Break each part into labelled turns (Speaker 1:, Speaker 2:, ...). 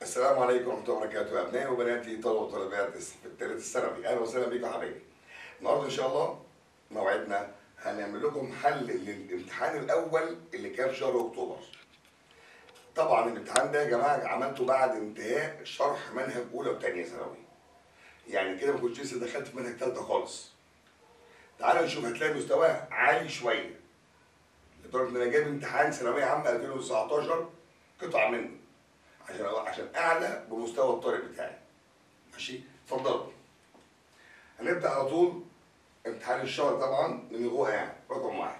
Speaker 1: السلام عليكم ورحمة الله وبركاته أبنائي وبناتي طلبة وطالبات في الثالث الثانوي أهلا وسهلا بيكم يا حبايبي. النهارده إن شاء الله موعدنا هنعمل لكم حل للامتحان الأول اللي كان في شهر أكتوبر. طبعا الامتحان ده يا جماعة عملته بعد انتهاء شرح منهج أولى وثانية ثانوي. يعني كده ما كنتش لسه دخلت في منهج ثالثة خالص. تعالوا نشوف هتلاقي مستواه عالي شوية. لدرجة إن أنا جايب امتحان ثانوية عامة 2019 قطعة منه. عشان عشان اعلى بمستوى الطالب بتاعي ماشي اتفضلوا هنبدا على طول امتحان الشهر طبعا نلغوها يعني رقم واحد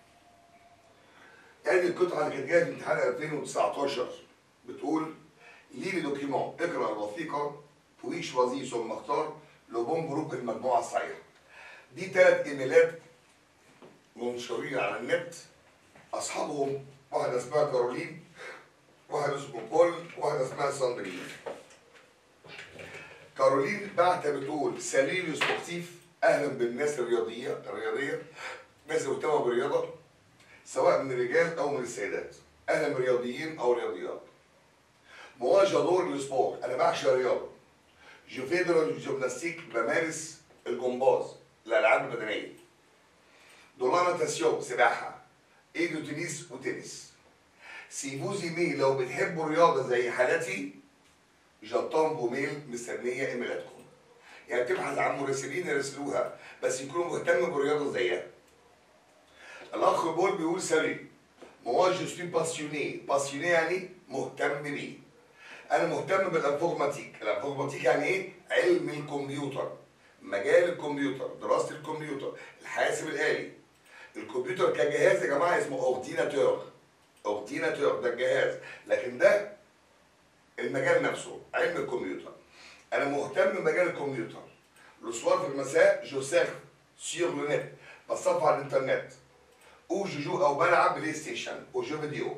Speaker 1: ادي القطعه اللي كانت جايه في امتحان 2019 بتقول لي لي دوكيمون اقرا الوثيقه بوي شوازي ثم اختار لو بون جروب المجموعه الصحيحه دي ثلاث ايميلات منشورين على النت اصحابهم واحده اسمها كارولين واحد اسمه بول واحدة اسمها ساندرين كارولين بعتها بتقول سليل سبورتيف اهلا بالناس الرياضيه الرياضيه ناس اللي مهتمه بالرياضه سواء من الرجال او من السيدات اهلا بالرياضيين او رياضيات موا جادور السبور انا بعشق الرياضه جو فيدر الجيمناستيك بمارس الجمباز الالعاب البدنيه دولا ناتاسيون سباحه ايدو تنس وتنس سيبوزي ميل لو بتحبوا الرياضه زي حالتي جطان بوميل مستنيه ايميلاتكم يعني بتبحث عن مراسلين يرسلوها بس يكونوا مهتم بالرياضه زيها الاخ بول بيقول سري موا جو سوي باسيوني باسيوني يعني مهتم بيه انا مهتم بالانفورماتيك الانفورماتيك يعني ايه علم الكمبيوتر مجال الكمبيوتر دراسه الكمبيوتر الحاسب الالي الكمبيوتر كجهاز يا جماعه اسمه اورديناتور اورديناتور ده الجهاز لكن ده المجال نفسه علم الكمبيوتر انا مهتم بمجال الكمبيوتر لو في المساء جو سيرف سير لو نت بصفح على الانترنت او جو او بلعب بلاي ستيشن او جو فيديو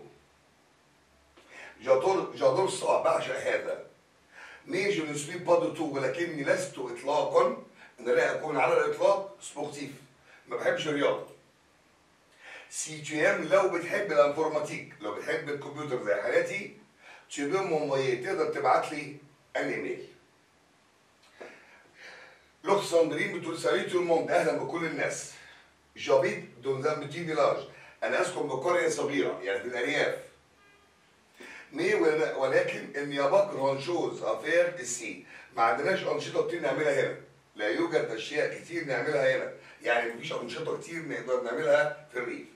Speaker 1: جادور جادور الصعب بعشق هذا مي جو نو سوي با دو تو ولكني لست اطلاقا انا لا اكون على الاطلاق سبورتيف ما بحبش الرياضه سي tu aimes لو بتحب الانفورماتيك لو بتحب الكمبيوتر زي حالاتي tu peux m'envoyer تقدر تبعت لي ان ايميل لوك ساندرين بتقول سالي تو الموند اهلا بكل الناس جابيت دون زان بتي فيلاج انا اسكن بقريه صغيره يعني في الارياف مي ولكن اني بكره شوز افير السي ما عندناش انشطه كتير نعملها هنا لا يوجد اشياء كتير نعملها هنا يعني مفيش انشطه كتير نقدر نعملها في الريف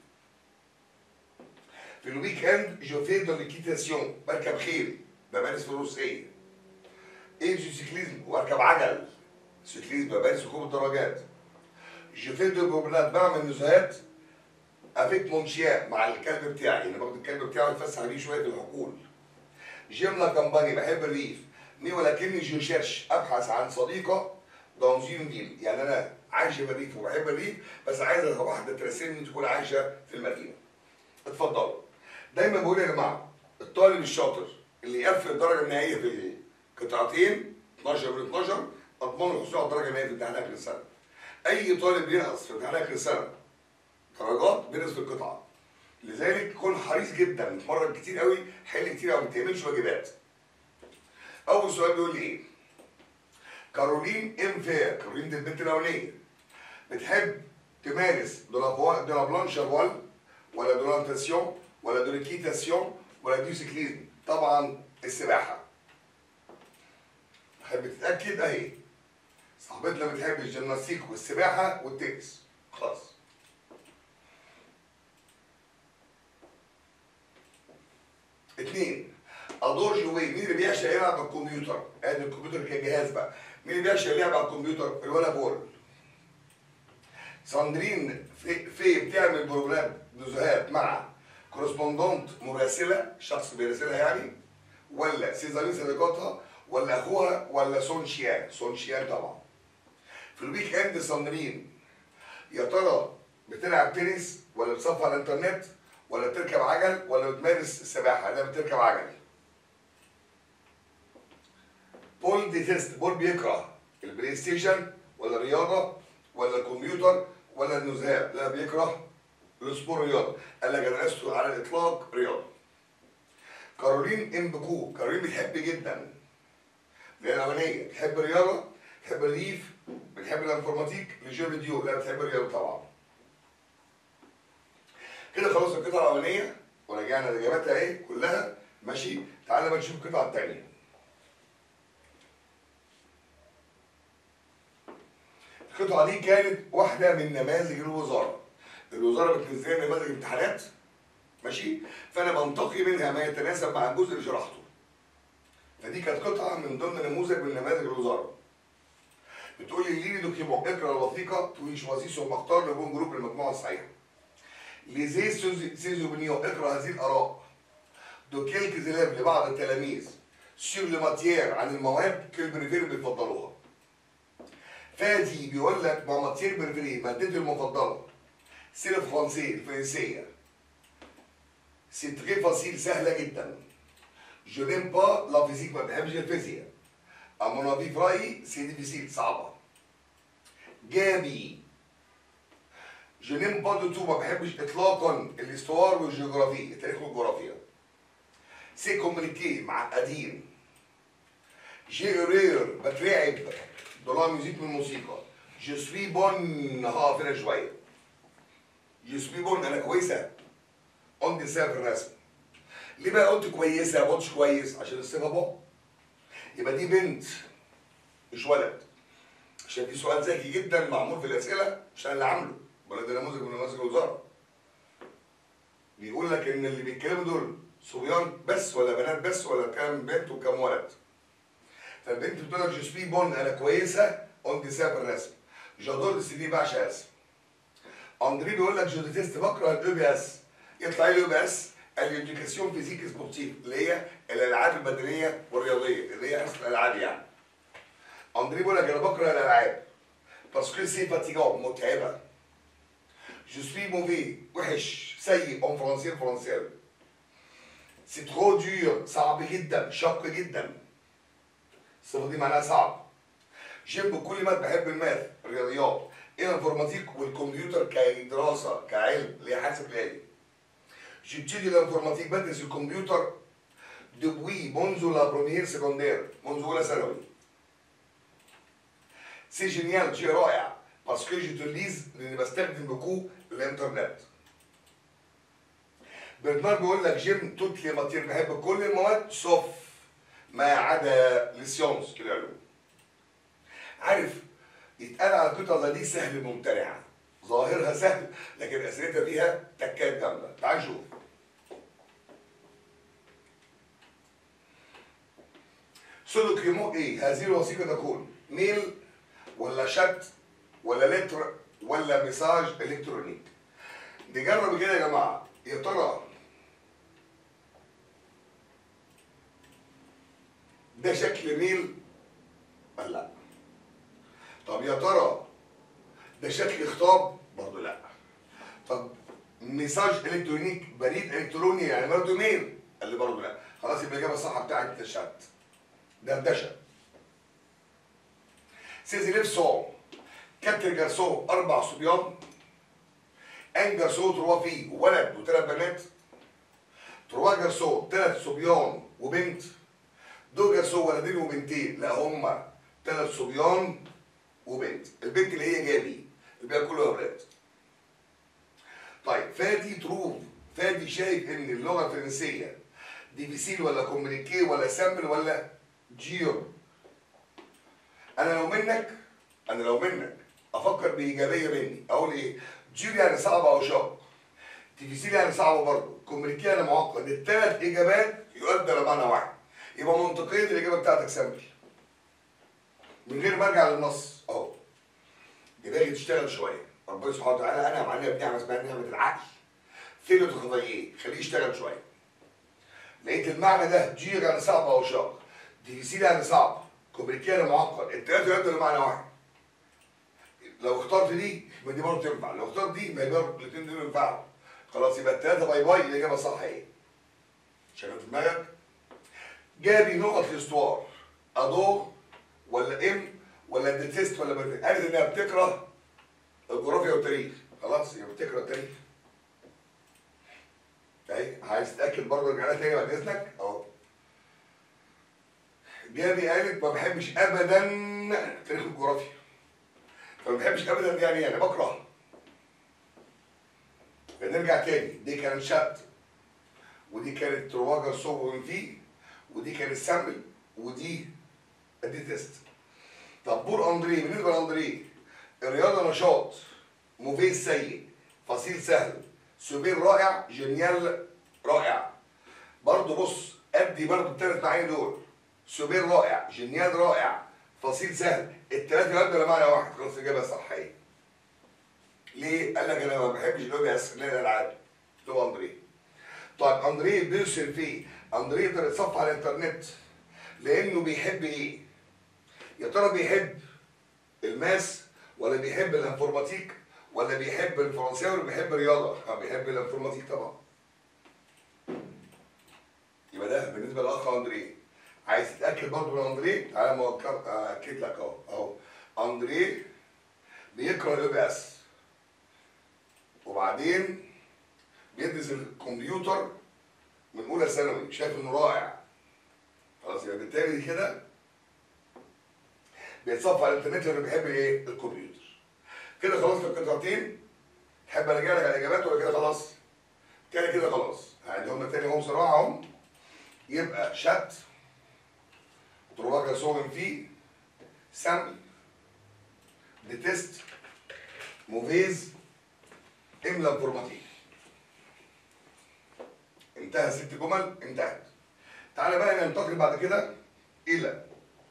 Speaker 1: في الويك اند جو في دو ليكيتاسيون بركب خيل بمارس فروسيه ايه جو سيكليزم واركب عجل سيكليزم بمارس ركوب الدراجات جو في دو بروبلات بعمل نزهات افيك مونشيا مع الكلب بتاعي انا باخد الكلب بتاعي اتفسح بيه شويه في الحقول جيم لا كامباني بحب الريف مي ولكني جو شيرش ابحث عن صديقه دونزين ديل يعني انا عايشه في الريف وبحب الريف بس عايزه واحده ترسلني تكون عايشه في المدينه اتفضلوا دايما بقول يا جماعه الطالب الشاطر اللي يقفل الدرجه النهائيه في قطعتين 12 من 12 اضمن له الحصول على الدرجه النهائيه في امتحان اخر السنه. اي طالب بينقص في امتحان اخر السنه درجات بينقص في القطعه. لذلك كن حريص جدا اتمرن كتير قوي حل كتير قوي ما تعملش واجبات. اول سؤال بيقول لي ايه؟ كارولين ام فير كارولين دي البنت الاولانيه بتحب تمارس دو لا بلانش فوال ولا دو لانتاسيون ولا دو ليكيتاسيون ولا دو سيكليزم طبعا السباحه تحب تتاكد اهي صاحبتنا بتحب الجيمناستيك والسباحه والتنس خلاص اتنين ادور جوي مين اللي بيعشق يلعب على الكمبيوتر؟ ادي الكمبيوتر كجهاز بقى مين اللي بيعشق يلعب على الكمبيوتر؟ الولا بول ساندرين في, في بتعمل بروجرام نزهات مع كورسبوندونت مراسله شخص بيراسلها يعني ولا سيزارين صديقاتها ولا اخوها ولا سون شيان سون شيان طبعا في الويك اند ساندرين يا ترى بتلعب تنس ولا بتصفح على الانترنت ولا بتركب عجل ولا بتمارس السباحه لا بتركب عجل بول ديتست بول بيكره البلاي ستيشن ولا الرياضه ولا الكمبيوتر ولا النزهات لا بيكره السبور رياضه قال لك انا لست على الاطلاق رياضه كارولين ام بكو كارولين بتحب جدا اللي هي الاولانيه بتحب الرياضه بتحب الريف بتحب الانفورماتيك لجو فيديو لا بتحب الرياضه طبعا كده خلاص القطعه الاولانيه ورجعنا الاجابات اهي كلها ماشي تعالى بقى نشوف القطعه الثانيه القطعه دي كانت واحده من نماذج الوزاره الوزاره بتنزل نماذج امتحانات ماشي فانا بنتقي منها ما يتناسب مع الجزء اللي شرحته فدي كانت قطعه من ضمن نموذج من نماذج الوزاره بتقول لي ليني دوكيمون اقرا الوثيقه توي شوازي سو مختار لبون جروب المجموعه الصحيحه ليزي سيز اوبينيون اقرا هذه الاراء دو كيلك زيليف لبعض التلاميذ سور لو ماتيير عن المواد كل بريفير بيفضلوها فادي بيقول لك ما ماتيير بريفيري مادتي المفضله سي الفرنسي الفرنسيه سي تري فاسيل سهله جدا جو نيم با لا فيزيك ما بحبش الفيزياء à mon avis في رايي سي ديفيسيل صعبه جابي جو نيم با دو تو ما بحبش اطلاقا الاستوار والجغرافي التاريخ والجغرافيا سي كومينيكي معقدين جي اورير بترعب دو لا ميوزيك من الموسيقى جو سوي بون هقف هنا شويه جو سوي بون انا كويسه اون دي في الرسم ليه بقى قلت كويسه ما قلتش كويس عشان الصفه بون يبقى دي بنت مش ولد عشان في سؤال ذكي جدا معمول في الاسئله مش انا اللي عامله ولا ده نموذج من نماذج الوزاره بيقول لك ان اللي بيتكلموا دول صبيان بس ولا بنات بس ولا كام بنت وكام ولد فالبنت بتقول لك جسبي بون انا كويسه اون دي ساب الرسم جادور السي دي بعشق رسم اندري بيقول لك جو ديتيست بكره الاو بي اس يطلع لي الاو بي اس الاديوكاسيون فيزيك سبورتيف اللي هي الالعاب البدنيه والرياضيه اللي هي اصل الالعاب يعني اندري بيقول لك انا بكره الالعاب باسكو سي فاتيغون متعبه جو سوي موفي وحش سيء اون فرونسي فرونسيال سي ترو دور صعب جدا شق جدا الصفه دي معناها صعب جيم بكل مات بحب الماث الرياضيات الانفورماتيك والكمبيوتر كدراسه كعلم اللي هي حاسب آلي جبتدي الانفورماتيك بدرس الكمبيوتر دوبوي منذ لا بروميير سيكوندير منذ اولى ثانوي سي جينيال شيء رائع باسكو جوتيليز لاني بستخدم بكو الانترنت برنارد بيقول لك جيم توت لي ماتير بحب كل المواد سوف ما عدا للسيونس العلوم عارف يتقال على القطعه دي سهل ممتنعه ظاهرها سهل لكن اسئلتها فيها تكات جامده تعال نشوف سودو كريمو ايه هذه الوثيقه تكون ميل ولا شات ولا لتر ولا مساج الكترونيك نجرب كده يا جماعه يا ترى ده شكل ميل ولا لا طب يا ترى ده شكل خطاب برضه لا طب مساج الكترونيك بريد الكتروني يعني برضه ميل قال لي برضه لا خلاص يبقى الاجابه الصح بتاعت الشات دردشه سيزي لبسون كابتن جارسون اربع صبيان ان جارسون تروا فيه ولد وثلاث بنات تروا جارسون ثلاث صبيان وبنت دول جارسون ولدين وبنتين لا هما ثلاث صبيان وبنت البنت اللي هي جابي الباقي كله اولاد طيب فادي تروف فادي شايف ان اللغه الفرنسيه ديفيسيل ولا كومينيكي ولا سامبل ولا جيو انا لو منك انا لو منك افكر بايجابيه مني اقول ايه جيو يعني صعبه او شاق ديفيسيل يعني صعبه برضه كومينيكي يعني معقد الثلاث اجابات يؤدى لمعنى واحد يبقى منطقيا الاجابه بتاعتك سامبل من غير ما ارجع للنص اهو دماغي تشتغل شويه ربنا سبحانه وتعالى انا معلم بنعمه اسمها نعمه العقل فين الخضيين خليه يشتغل شويه لقيت المعنى ده جير يعني صعب او شاق ديفيسيل يعني صعب كومينيكي يعني معقد التلاته يؤدوا لمعنى واحد لو اخترت دي يبقى دي برضه تنفع لو اخترت دي ما يبقى الاثنين دول ينفعوا خلاص يبقى التلاته باي باي الاجابه الصح ايه شغال في دماغك جابي نقط الاستوار ادور ولا ام ولا ديتيست ولا بريد قالت انها بتكره الجغرافيا والتاريخ خلاص يبقى بتكره التاريخ اهي عايز تتاكد برضه ارجع لها تاني بعد اذنك اهو جابي قالت ما بحبش ابدا تاريخ الجغرافيا فما بحبش ابدا يعني يعني بكره فنرجع تاني دي كانت شات ودي كانت رواجر صوب فيه ودي كانت سامبل ودي ادي تيست طب بور اندري بالنسبه لاندري الرياضه نشاط موفيز سيء فصيل سهل سوبير رائع جينيال رائع برضه بص ادي برضه الثلاث معاني دول سوبير رائع جينيال رائع فصيل سهل الثلاثه يبدو معنى واحد خلاص اجابه صحيحه ليه؟ قال لك انا ما بحبش اللي هو بيأسس لنا الالعاب هو اندريه طيب اندريه بيرسل فيه اندريه يقدر يتصفح على الانترنت لانه بيحب ايه؟ يا ترى بيحب الماس ولا بيحب الانفورماتيك ولا بيحب الفرنساوي ولا بيحب الرياضه؟ اه بيحب الانفورماتيك طبعا. يبقى ده بالنسبه للاخ اندريه. عايز تتاكد برضه من اندريه؟ تعالى ما أوكر- اكد لك اهو اهو اندريه بيكره الاو بي اس وبعدين بيدرس الكمبيوتر من اولى ثانوي شايف انه رائع خلاص يبقى بالتالي كده بيتصفى على الانترنت لانه بيحب ايه؟ الكمبيوتر. كده خلاص في القطعتين تحب ارجع لك على الاجابات ولا كده خلاص؟ كده كده خلاص يعني هم تاني هم صراحه هم يبقى شات تروح صوغن فيه سامبل ديتست موفيز املا انفورماتيك انتهى ست جمل انتهت تعالى بقى ننتقل بعد كده الى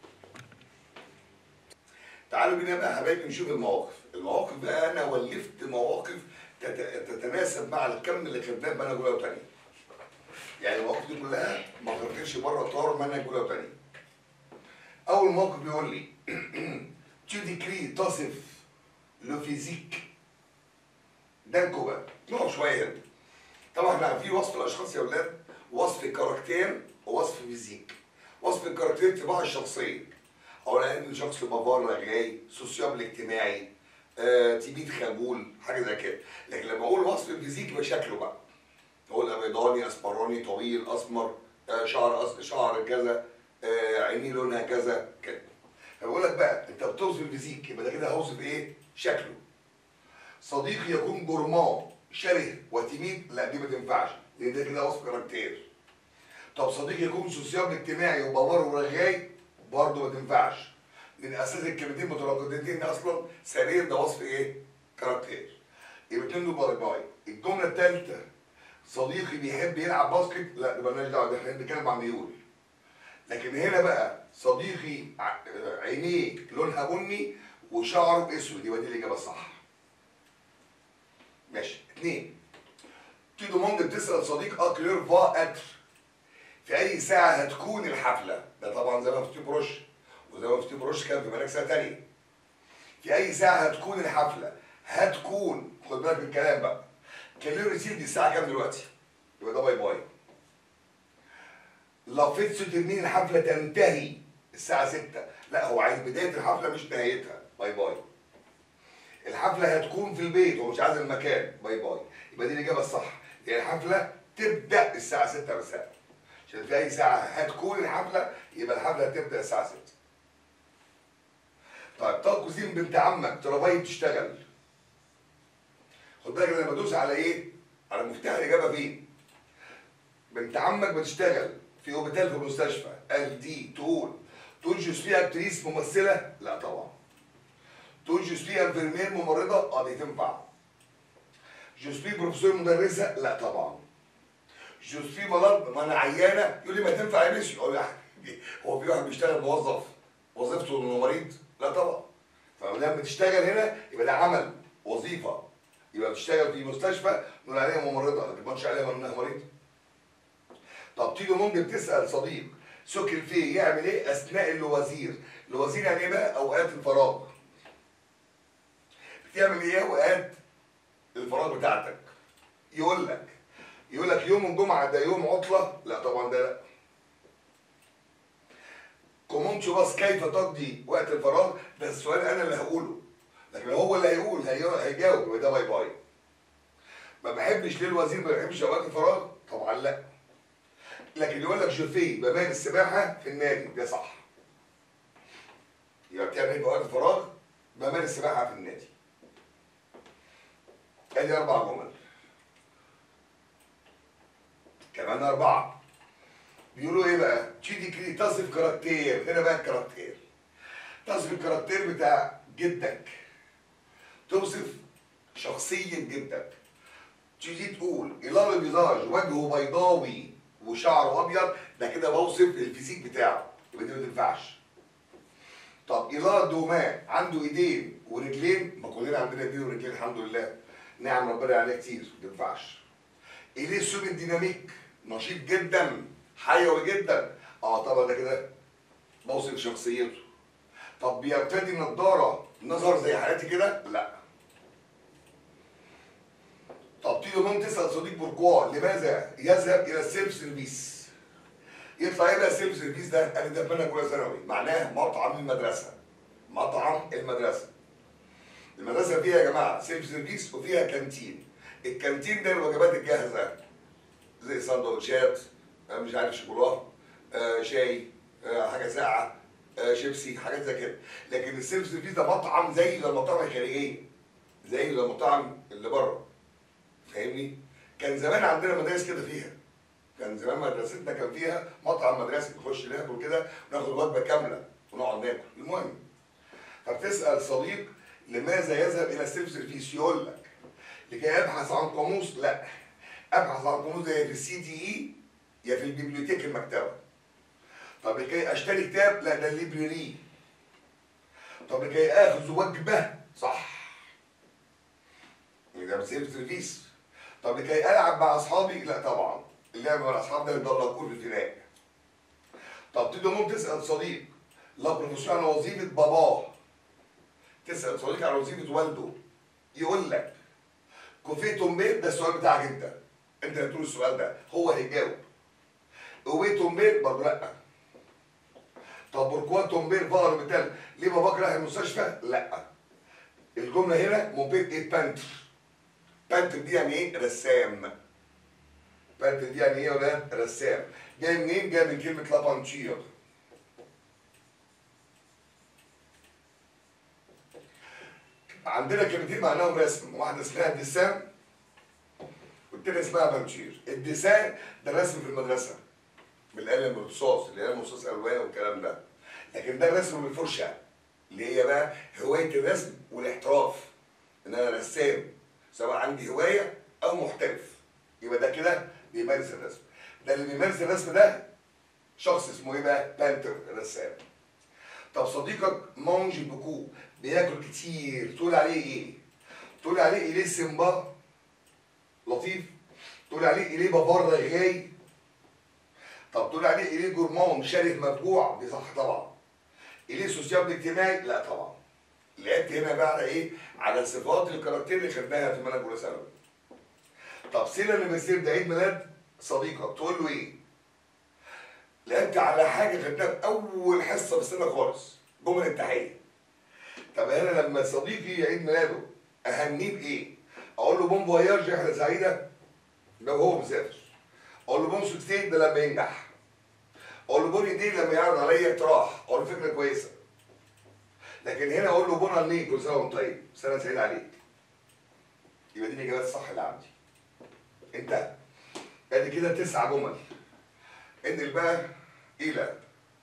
Speaker 1: تعالوا بينا بقى يا حبايبي نشوف المواقف المواقف بقى انا ولفت مواقف تت- تتناسب مع الكم اللي خدناه بقى اولى وثانيه يعني المواقف دي كلها ما خرجتش بره اطار منهج اولى وثانيه اول موقف بيقول لي tu décris تصف لو فيزيك دانكو بقى نقف شويه هنا طبعا احنا في وصف الاشخاص يا اولاد وصف كاركتير ووصف فيزيك وصف الكاركتير طباع الشخصيه اولا ان الشخص بافار رغاي سوسيابل اجتماعي آه، تبيت خجول حاجه زي كده لكن لما اقول وصف الفيزيك يبقى شكله بقى اقول ابيضاني اسمراني طويل اسمر آه، شعر أس... شعر كذا آه، عينيه لونها كذا كده فبقول لك بقى انت بتوصف الفيزيك يبقى ده كده هوصف ايه شكله صديقي يكون جورمان شره وتميد لا دي ما تنفعش لان ده كده وصف كاركتير طب صديقي يكون سوسيابل اجتماعي وبابار ورغاي برضه ما تنفعش لان اساس الكلمتين مترددتين اصلا سرير ده وصف ايه؟ كاركتير يبقى اتنين دول باي باي الجمله الثالثه صديقي بيحب يلعب باسكت لا ده مالناش دعوه ده احنا بنتكلم عن ميول لكن هنا بقى صديقي ع- عينيه لونها بني وشعره اسود يبقى دي الاجابه الصح ماشي اثنين تيدو موند بتسال صديق اكلير فا اتر في اي ساعه هتكون الحفله ده طبعا زي ما في بروش وزي ما في بروش كان في ملاك ساعه تانية في اي ساعه هتكون الحفله هتكون خد بالك من الكلام بقى كلير ريسيل دي الساعه كام دلوقتي يبقى ده باي باي لافيتسو ترمين الحفله تنتهي الساعه 6 لا هو عايز بدايه الحفله مش نهايتها باي باي الحفله هتكون في البيت هو مش عايز المكان باي باي يبقى دي الاجابه الصح هي الحفله تبدا الساعه 6 مساء عشان في اي ساعه هتكون الحفله يبقى الحفله هتبدا الساعه 6 طيب طب كوزين بنت عمك تراباي بتشتغل خد بالك انا بدوس على ايه؟ على مفتاح الاجابه فين؟ بنت عمك بتشتغل في اوبيتال في المستشفى قال دي تقول تقول جو سوي اكتريس ممثله؟ لا طبعا تقول جو سوي انفيرمير ممرضه؟ اه دي تنفع جو سوي بروفيسور مدرسه؟ لا طبعا جو سوي مرض ما انا عيانه يقول لي ما تنفع يا مشي اقول له يا حبيبي، هو في واحد بيشتغل موظف وظيفته انه مريض؟ لا طبعا فلما بتشتغل هنا يبقى ده عمل وظيفه يبقى بتشتغل في مستشفى نقول عليها ممرضه لكن ما نقولش عليها انها مريضه طب تيجي ممكن تسال صديق سكر فيه يعمل ايه اثناء الوزير الوزير يعني ايه بقى اوقات الفراغ بتعمل ايه اوقات الفراغ بتاعتك يقول لك يقول لك يوم الجمعه ده يوم عطله لا طبعا ده لا كومون باص كيف تقضي وقت الفراغ ده السؤال انا اللي هقوله لكن هو اللي هيقول هي- هيجاوب يبقى ده باي باي ما بحبش ليه الوزير ما بيحبش اوقات الفراغ طبعا لا لكن يقول لك جوفي بمارس السباحه في النادي ده صح يبقى بتعمل ايه في وقت الفراغ؟ بمارس سباحه في النادي ادي اربع جمل كمان اربعه بيقولوا ايه بقى؟ تشيدي كري تصف كاركتير هنا بقى الكاركتير تصف الكاركتير بتاع جدك توصف شخصية جدك تيجي تقول إلال الفيزاج وجهه بيضاوي وشعره أبيض ده كده بوصف الفيزيك بتاعه يبقى دي ما تنفعش طب إلال دوما عنده إيدين ورجلين ما كلنا عندنا إيدين ورجلين الحمد لله نعم ربنا عليها كتير ما تنفعش إيديه سوبر ديناميك نشيط جدا حيوي جدا اه طبعا ده كده بوصف شخصيته طب بيرتدي نظارة نظر زي حالاتي كده؟ لا طب تيجي ممكن تسأل صديق بوركوا لماذا يذهب إلى السيلف سيرفيس؟ يطلع ايه بقى السيلف سيرفيس ده؟ قال ده منهج اولى ثانوي معناه مطعم المدرسة مطعم المدرسة المدرسة فيها يا جماعة سيلف سيرفيس وفيها كانتين الكانتين ده الوجبات الجاهزة زي سندوتشات آه، مش عارف شوكولاته آه، شاي آه، حاجة ساقعة آه، شيبسي حاجات زي كده لكن السيلف سيرفيس ده مطعم زي المطاعم الخارجيه زي المطاعم اللي بره فاهمني كان زمان عندنا مدارس كده فيها كان زمان مدرستنا كان فيها مطعم مدرسي نخش ناكل كده وناخد وجبه كامله ونقعد ناكل المهم فبتسال صديق لماذا يذهب الى السيلف سيرفيس يقول لك لكي ابحث عن قاموس لا ابحث عن قاموس يا في السي دي اي يا في البيبليوتيك المكتبه طب لكي اشتري كتاب لا ده الليبراري طب لكي اخذ وجبه صح ده سيلف سيرفيس طب لكي العب مع اصحابي لا طبعا اللعب مع الاصحاب ده يضل في الفناء طب تيجي ممكن تسال صديق لا بروفيسور عن وظيفه باباه تسال صديق عن وظيفه والده يقول لك كوفيه تومبير ده السؤال بتاعك انت انت اللي تقول السؤال ده هو هيجاوب اوي تومبير برضه لا طب بوركوا تومبير فقر بتال ليه باباك راح المستشفى؟ لا الجمله هنا موبيل ايه بانتر بانتر دي يعني ايه؟ رسام بانتر دي يعني ايه يا ولاد؟ رسام جاي منين؟ جاي من كلمه لابانشير عندنا كلمتين معناهم رسم واحده اسمها ديسان والتانية اسمها بانشير الديسان ده الرسم في المدرسه بالقلم الرصاص اللي هي رصاص الوان والكلام ده لكن ده الرسم بالفرشه اللي هي بقى هوايه الرسم والاحتراف ان انا رسام سواء عندي هوايه او محترف يبقى ده كده بيمارس الرسم ده اللي بيمارس الرسم ده شخص اسمه ايه بقى بانتر رسام طب صديقك مونج بوكو بياكل كتير تقول عليه ايه تقول عليه اليه سيمبا لطيف تقول عليه اليه بابار رغاي طب تقول عليه اليه جورمان شره مفجوع دي صح طبعا اليه سوسيابل اجتماعي لا طبعا لعبت هنا بقى على ايه على صفات الكاركتير اللي خدناها في منهج اولى ثانوي طب سينا اللي بيصير ده عيد ميلاد صديقك تقول له ايه لعبت على حاجه خدناها في اول حصه في السنه خالص جمله التحيه طب انا لما صديقي عيد ميلاده اهنيه بايه اقول له بون فواياج رحله سعيده لو هو مسافر اقول له بون سوكسيد ده لما ينجح اقول له بون دي لما يعرض عليا اقتراح اقول له فكره كويسه لكن هنا اقول له بون عني كل سنه وانت طيب سنه سعيده عليك يبقى دي الاجابات الصح اللي عندي انت ادي كده تسع جمل انقل بقى الى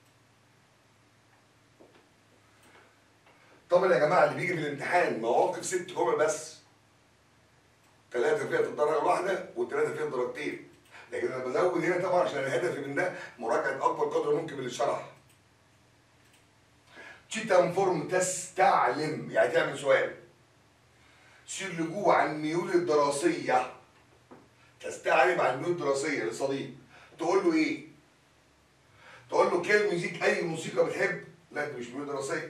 Speaker 1: طبعا يا جماعه اللي بيجي في الامتحان مواقف ست جمل بس ثلاثه فيها في الدرجه الواحده والثلاثه فيها درجتين لكن انا بزود هنا طبعا عشان الهدف من ده مراجعه اكبر قدر ممكن من اللي اتشرح تشيتام فورم تستعلم يعني تعمل سؤال سير لجوء عن الميول الدراسيه تستعلم عن الميول الدراسيه للصديق تقول له ايه؟ تقول له كل ميوزيك اي موسيقى بتحب لا دي مش ميول دراسيه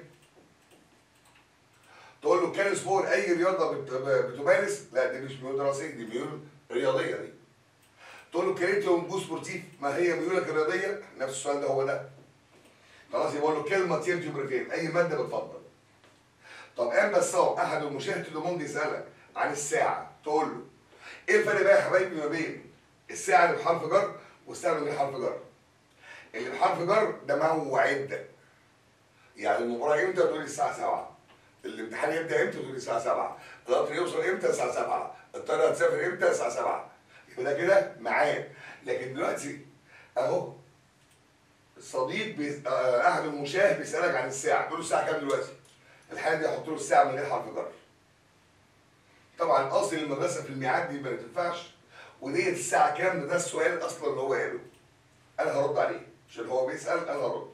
Speaker 1: تقول له كان سبور اي رياضه بت- بتمارس لا دي مش ميول دراسيه دي ميول رياضيه دي تقول له كريت لونجو سبورتيف ما هي ميولك الرياضيه نفس السؤال ده هو ده خلاص يبقى له كلمه تير جبرتين اي ماده بتفضل طب قام بسام احد المشاهد دوموند يسالك عن الساعه تقول له ايه الفرق بقى يا حبايبي ما بين الساعه اللي بحرف جر والساعه اللي من غير حرف جر اللي بحرف جر ده موعد يعني المباراه امتى تقول لي الساعه 7 الامتحان يبدا امتى تقول لي الساعه 7 القطر يوصل امتى الساعه 7 الطياره هتسافر امتى الساعه 7 يبقى ده كده ميعاد لكن دلوقتي اهو الصديق بي... آه، احد المشاهد بيسالك عن الساعه تقول له الساعه كام دلوقتي الحاله دي احط له الساعه من غير حرف جر طبعا اصل المدرسه في الميعاد دي ما تنفعش وديت الساعه كام ده, ده السؤال اصلا اللي هو قاله انا هرد عليه عشان هو بيسال انا هرد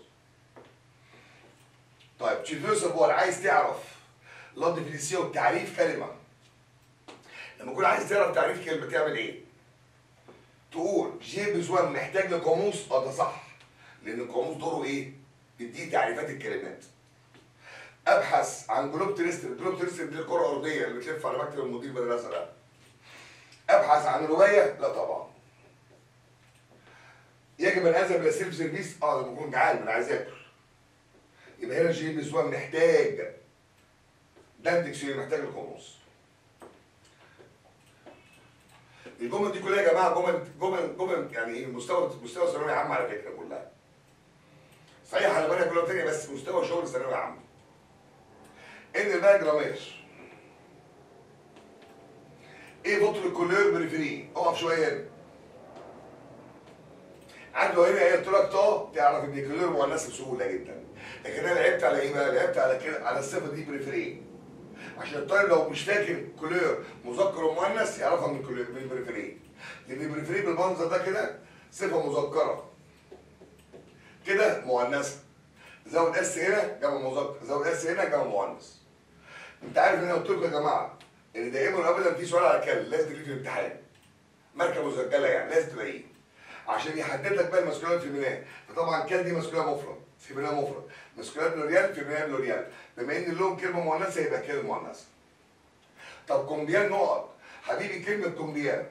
Speaker 1: طيب tu veux savoir عايز تعرف لا ديفينيسيون تعريف كلمه لما تكون عايز تعرف تعريف كلمه تعمل ايه تقول جي بزوان محتاج لقاموس اه ده صح لان القاموس دوره ايه بيديه تعريفات الكلمات ابحث عن جلوب تريستر جلوب تريستر دي الكره الارضيه اللي بتلف على مكتب المدير المدرسه ده ابحث عن روايه لا طبعا يجب ان اذهب الى سيلف سيرفيس اه لما اكون جعان انا عايز اكل يبقى هنا جي بزوان محتاج ده الدكسيونير محتاج القاموس الجمل دي كلها يا جماعه جمل جمل جمل يعني ايه مستوى مستوى ثانويه عامه على فكره كلها صحيح على بالك كلها تانية بس مستوى شغل ثانويه عامه ان بقى جرامير ايه بطل الكولير بريفيري اقف شويه هنا عنده هنا ايه قلت لك طا تعرف ان الكولير مؤنثه بسهوله جدا لكن انا لعبت على ايه بقى؟ لعبت على كده على الصفه دي بريفيري عشان الطالب لو مش فاكر كولير مذكر ومؤنث يعرفها من الكولير من البريفيري لان البريفيري بالمنظر ده كده صفه مذكره كده مؤنثه زود اس هنا جمع مذكر زود اس هنا جمع مؤنث انت عارف ان انا قلت لكم يا جماعه ان دائما وابدا في سؤال على كلب لازم تجيب في الامتحان ماركه مسجله يعني لازم تلاقيه عشان يحدد لك بقى المسكولات الفيمينيه فطبعا كال دي مسكوله مفرد فيمينيه مفرد مسكولات بلوريال فيمينيه بلوريال بما ان لهم كلمه مؤنثه يبقى كلمه مؤنثه طب كومبيان نقط حبيبي كلمه كومبيان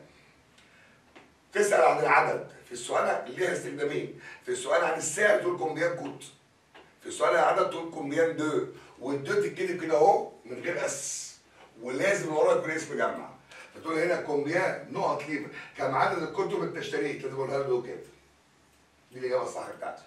Speaker 1: تسال عن العدد في السؤال ليها استخدامين في السؤال عن الساعه تقول كومبيان كوت في السؤال عن العدد تقول كومبيان دو والدو تتكتب كده اهو من غير اس ولازم وراها يكون اسم جمع فتقول هنا كومبيان نقط ليبر كم عدد الكتب اللي اشتريت لازم اقولها له كده دي الاجابه الصح بتاعتي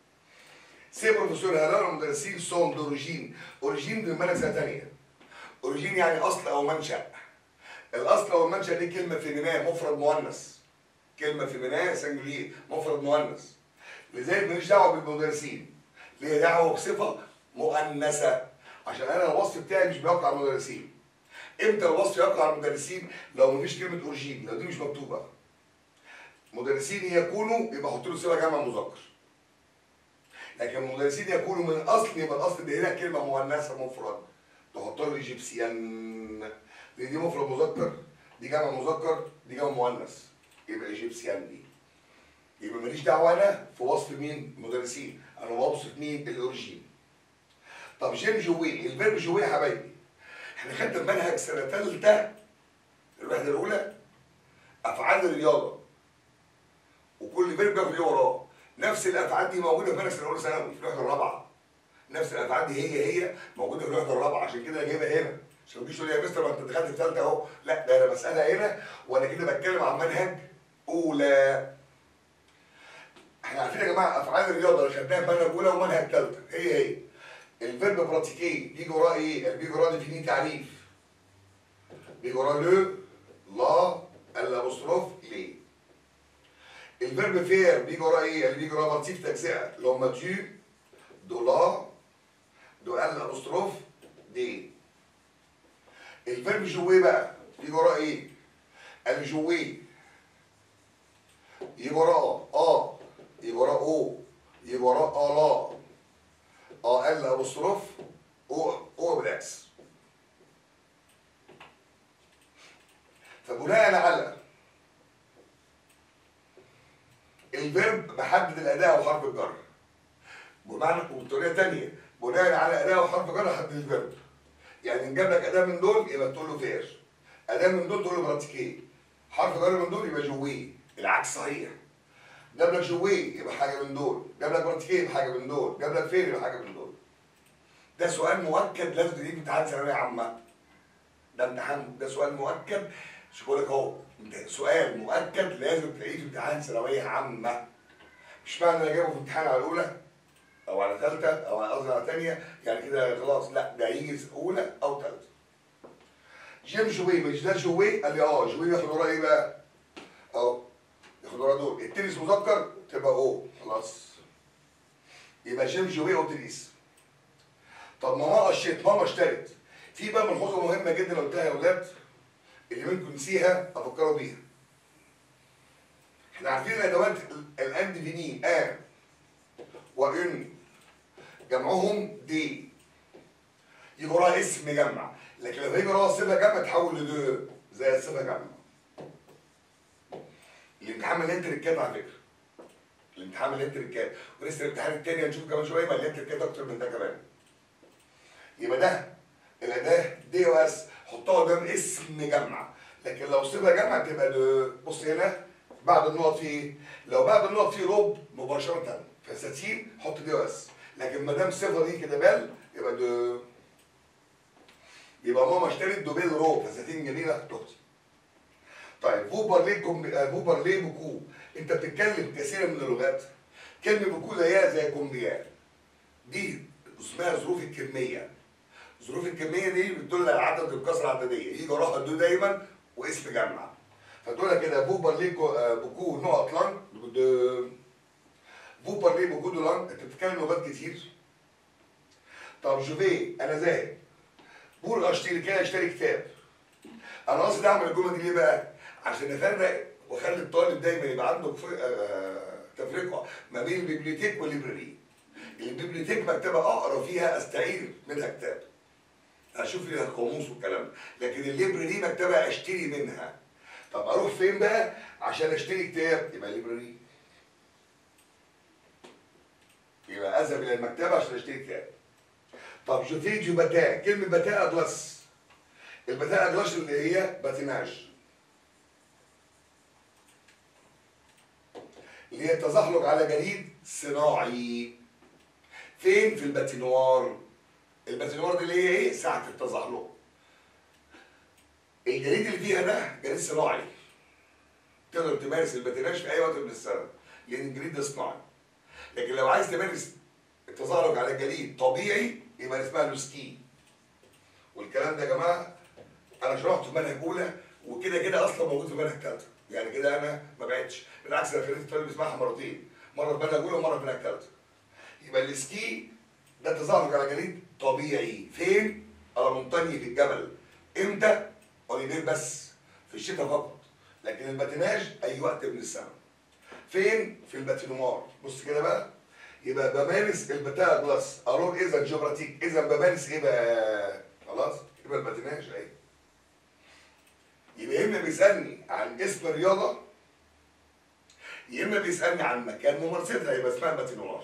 Speaker 1: سي بروفيسور هلال المدرسين سون دوريجين اوريجين دي مالك سنه ثانيه اوريجين يعني اصل او منشا الاصل او المنشا دي كلمه فيمينيه مفرد مؤنث كلمه فيمينيه سنجولير مفرد مؤنث لذلك ماليش دعوه بالمدرسين ليه دعوه بصفه مؤنثه عشان انا الوصف بتاعي مش بيقع على المدرسين امتى الوصف يقع على المدرسين لو مفيش كلمه اوريجين لو دي مش مكتوبه مدرسين يكونوا يبقى احط له صيغه جمع مذكر لكن المدرسين يكونوا من الاصل يبقى الاصل دي هنا كلمه مؤنثه مفرد تحط له ايجيبسيان دي, دي مفرد مذكر دي جمع مذكر دي جمع مؤنث يبقى ايجيبسيان دي يبقى ماليش دعوه انا في وصف مين مدرسين انا بوصف مين الاوريجين طب جيم جوي الفيرب جوي يا حبايبي احنا خدنا المنهج سنه ثالثه الوحده الاولى افعال الرياضه وكل فيرب بياخد ايه وراه نفس الافعال دي موجوده في منهج سنه اولى ثانوي في الوحده الرابعه نفس الافعال دي هي هي موجوده في الوحده الرابعه عشان كده انا جايبها هنا عشان ما تجيش تقول لي يا مستر ما انت دخلت في ثالثه اهو لا ده انا بسالها هنا وانا كده بتكلم عن منهج اولى احنا عارفين يا جماعه افعال الرياضه اللي خدناها في منهج اولى ومنهج ثالثه هي هي الفيرب براتيكي بيجي وراه ايه؟ بيجي وراه ديفيني تعريف بيجي وراه لو لا الابوستروف ليه الفيرب فير بيجي وراه ايه؟ اللي بيجي وراه بارتيف تجزئه اللي هم دو دو لا دو الابوستروف دي الفيرب جوي بقى بيجي وراه ايه؟ الجوي يجي وراه اه يجي وراه او يجي وراه اه لا اه ال ابوستروف او او بالاكس فبناء على الفيرب بحدد الاداء وحرف الجر بمعنى وبطريقه ثانيه بناء على اداء وحرف جر حدد الفيرب يعني ان جاب لك اداه من دول يبقى تقول له فير اداه من دول تقول له براتيكي حرف جر من دول يبقى جويه العكس صحيح جاب لك جويه يبقى حاجه من دول جاب لك براتيكي يبقى حاجه من دول جاب لك فير يبقى حاجه من دول ده سؤال مؤكد لازم تجيب امتحان ثانويه عامه ده امتحان ده سؤال مؤكد مش بقول لك اهو ده سؤال مؤكد لازم تلاقيه في امتحان ثانويه عامه مش معنى انا جايبه في امتحان على الاولى او على ثالثه او قصدي على ثانيه يعني كده خلاص لا ده هيجي اولى او ثالثه جيم جوي مش ده جوي قال لي اه جوي ياخد وراه ايه بقى؟ اهو ياخد وراه دول التنس مذكر تبقى او خلاص يبقى جيم جوي او تنس طب ماما قشيت ماما اشترت في بقى ملحوظه مهمه جدا لو قلتها يا اولاد اللي منكم نسيها افكروا بيها احنا عارفين الادوات الاند فيني ان وان جمعهم دي يجي وراها اسم جمع لكن لو يجي وراها صفه جمع تحول لدو زي الصفه جمع الامتحان مليان تريكات على فكره الامتحان مليان تريكات ولسه الامتحان التاني هنشوف كمان شويه مليان تريكات اكتر من ده كمان يبقى ده الاداه دي او اس حطها قدام اسم جمع لكن لو صفه جمع تبقى دو بص هنا بعد النقط في ايه؟ لو بعد النقط في روب مباشره فساتين حط دي او اس لكن ما دام صفه دي كده بال يبقى دو يبقى ماما اشترت دوبيل رو فساتين جميله تحتي طيب فوبر ليه كوم... فوبر ليه بوكو انت بتتكلم كثيرا من اللغات كلمه بوكو زيها زي كومبيان دي اسمها ظروف الكميه ظروف الكميه دي بتدل على عدد الكسره العدديه يجي وراها دو دايما واسم جمع فتقول كده فوبر ليه بوكو نقط لان فوبر ليه بوكو دو لان انت بتتكلم لغات كتير طب جوفي انا ذاهب بور اشتري كده اشتري كتاب انا قصدي اعمل الجمله دي ليه بقى؟ عشان افرق واخلي الطالب دايما يبقى عنده تفرقه ما بين البيبليوتيك والليبراري البيبليوتيك مكتبه اقرا فيها استعير منها كتاب اشوف فيها القاموس والكلام ده لكن الليبراري مكتبه اشتري منها طب اروح فين بقى عشان اشتري كتاب يبقى ليبراري يبقى اذهب الى المكتبه عشان اشتري كتاب طب جوفيجيو بتاع كلمه بتاع اجلاس البتاع اجلاس اللي هي باتيناج اللي هي التزحلق على جليد صناعي فين في الباتينوار الباتينوار دي اللي هي ايه ساعه التزحلق الجليد اللي فيها ده جليد صناعي تقدر تمارس الباتيناج في اي وقت من السنه لان الجليد ده صناعي لكن لو عايز تمارس التزحلق على الجليد طبيعي يبقى اسمها لوسكي والكلام ده يا جماعه انا شرحته في منهج اولى وكده كده اصلا موجود في منهج ثالثه يعني كده انا ما بعدتش بالعكس انا خليت الطالب يسمعها مرتين مره في منهج اولى ومره في منهج ثالثه يبقى السكي ده تزحلق على جليد طبيعي فين؟ على منطني في الجبل امتى؟ اوليفير بس في الشتاء فقط لكن الباتيناج اي وقت من السنه فين؟ في الباتينوار بص كده بقى يبقى بمارس البتاع جلاس ارون اذا جبراتيك اذا بمارس ايه بقى خلاص يبقى الباتيناج اهي يبقى يا اما بيسالني عن اسم الرياضه يا اما بيسالني عن مكان ممارستها يبقى اسمها الباتينوار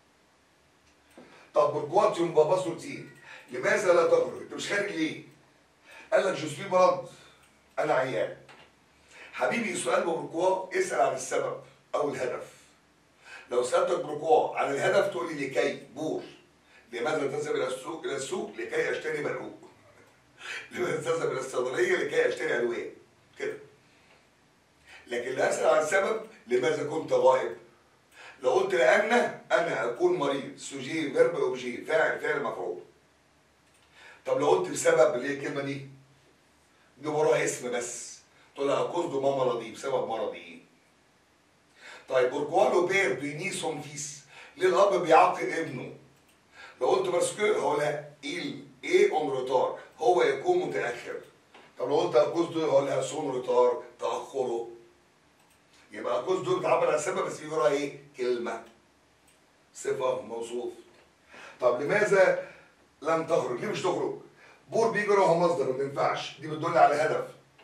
Speaker 1: طب بركواتيوم بابا روتين لماذا لا تخرج؟ انت مش خارج ليه؟ قال لك جوزفي مرض انا عيان حبيبي سؤال ببركوا اسال عن السبب او الهدف لو سالتك بركوا عن الهدف تقول لي لكي بور لماذا تذهب الى السوق الى السوق لكي اشتري برقوق لماذا تذهب الى الصيدليه لكي اشتري ادويه كده لكن لا اسال عن السبب لماذا كنت غائب لو قلت لان انا اكون مريض سوجي فيرب اوبجي فاعل فعل مفعول طب لو قلت بسبب اللي هي الكلمه دي دي وراها اسم بس تقول لها كوز ما مرضي بسبب مرضي طيب بوركوالو بير بيني سون فيس ليه الاب بيعاقب ابنه لو قلت باسكو هقولها il ايه اون روتار هو يكون متاخر طب لو قلت اكوز دو هقولها سون روتار تاخره يبقى اكوز دو بتعبر عن السبب بس بيجي وراها ايه كلمه صفه موصوف طب لماذا لم تخرج ليه مش تخرج بور بيجي وراها مصدر ما ينفعش دي بتدل على هدف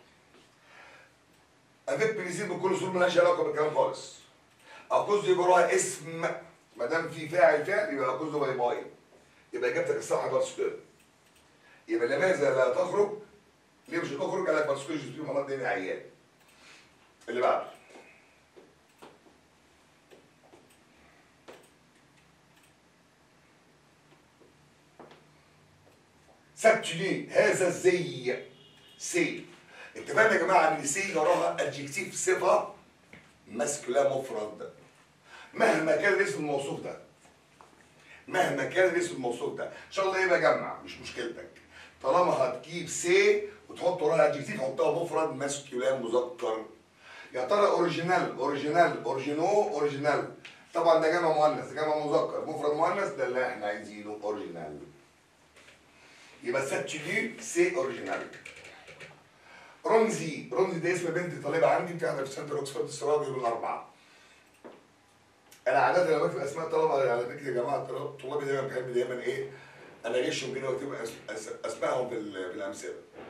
Speaker 1: افيك بنزين بكل صوره ملهاش علاقه بالكلام خالص اكوز يجي وراها اسم ما دام في فاعل فعل يبقى اكوز باي باي يبقى اجابتك الصح بارسكو يبقى لماذا لا تخرج ليه مش هتخرج قال لك بارسكو جوزفي محمد ديني عيان اللي بعده سبتلي هذا الزي سي اتفقنا يا جماعه ان سي وراها ادجكتيف صفه ماسكولا مفرد مهما كان الاسم الموصوف ده مهما كان الاسم الموصول ده ان شاء الله يبقى جمع مش مشكلتك طالما هتجيب سي وتحط وراها ادجكتيف حطها مفرد ماسكيولان مذكر يا ترى اوريجينال اوريجينال اوريجينو اوريجينال طبعا ده جمع مؤنث ده جمع مذكر مفرد مؤنث ده اللي احنا عايزينه اوريجينال يبقى ساتشيلي سي اوريجينال رمزي رمزي ده اسم بنت طالبه عندي بتحضر في سنتر اوكسفورد السراب يوم الاربعاء انا عاده لما بكتب اسماء طلبه على فكره يا جماعه طلاب- طلابي دايما بحب دايما ايه انا اغشهم كده واكتب أس- أس- اسمائهم بال- بالامثله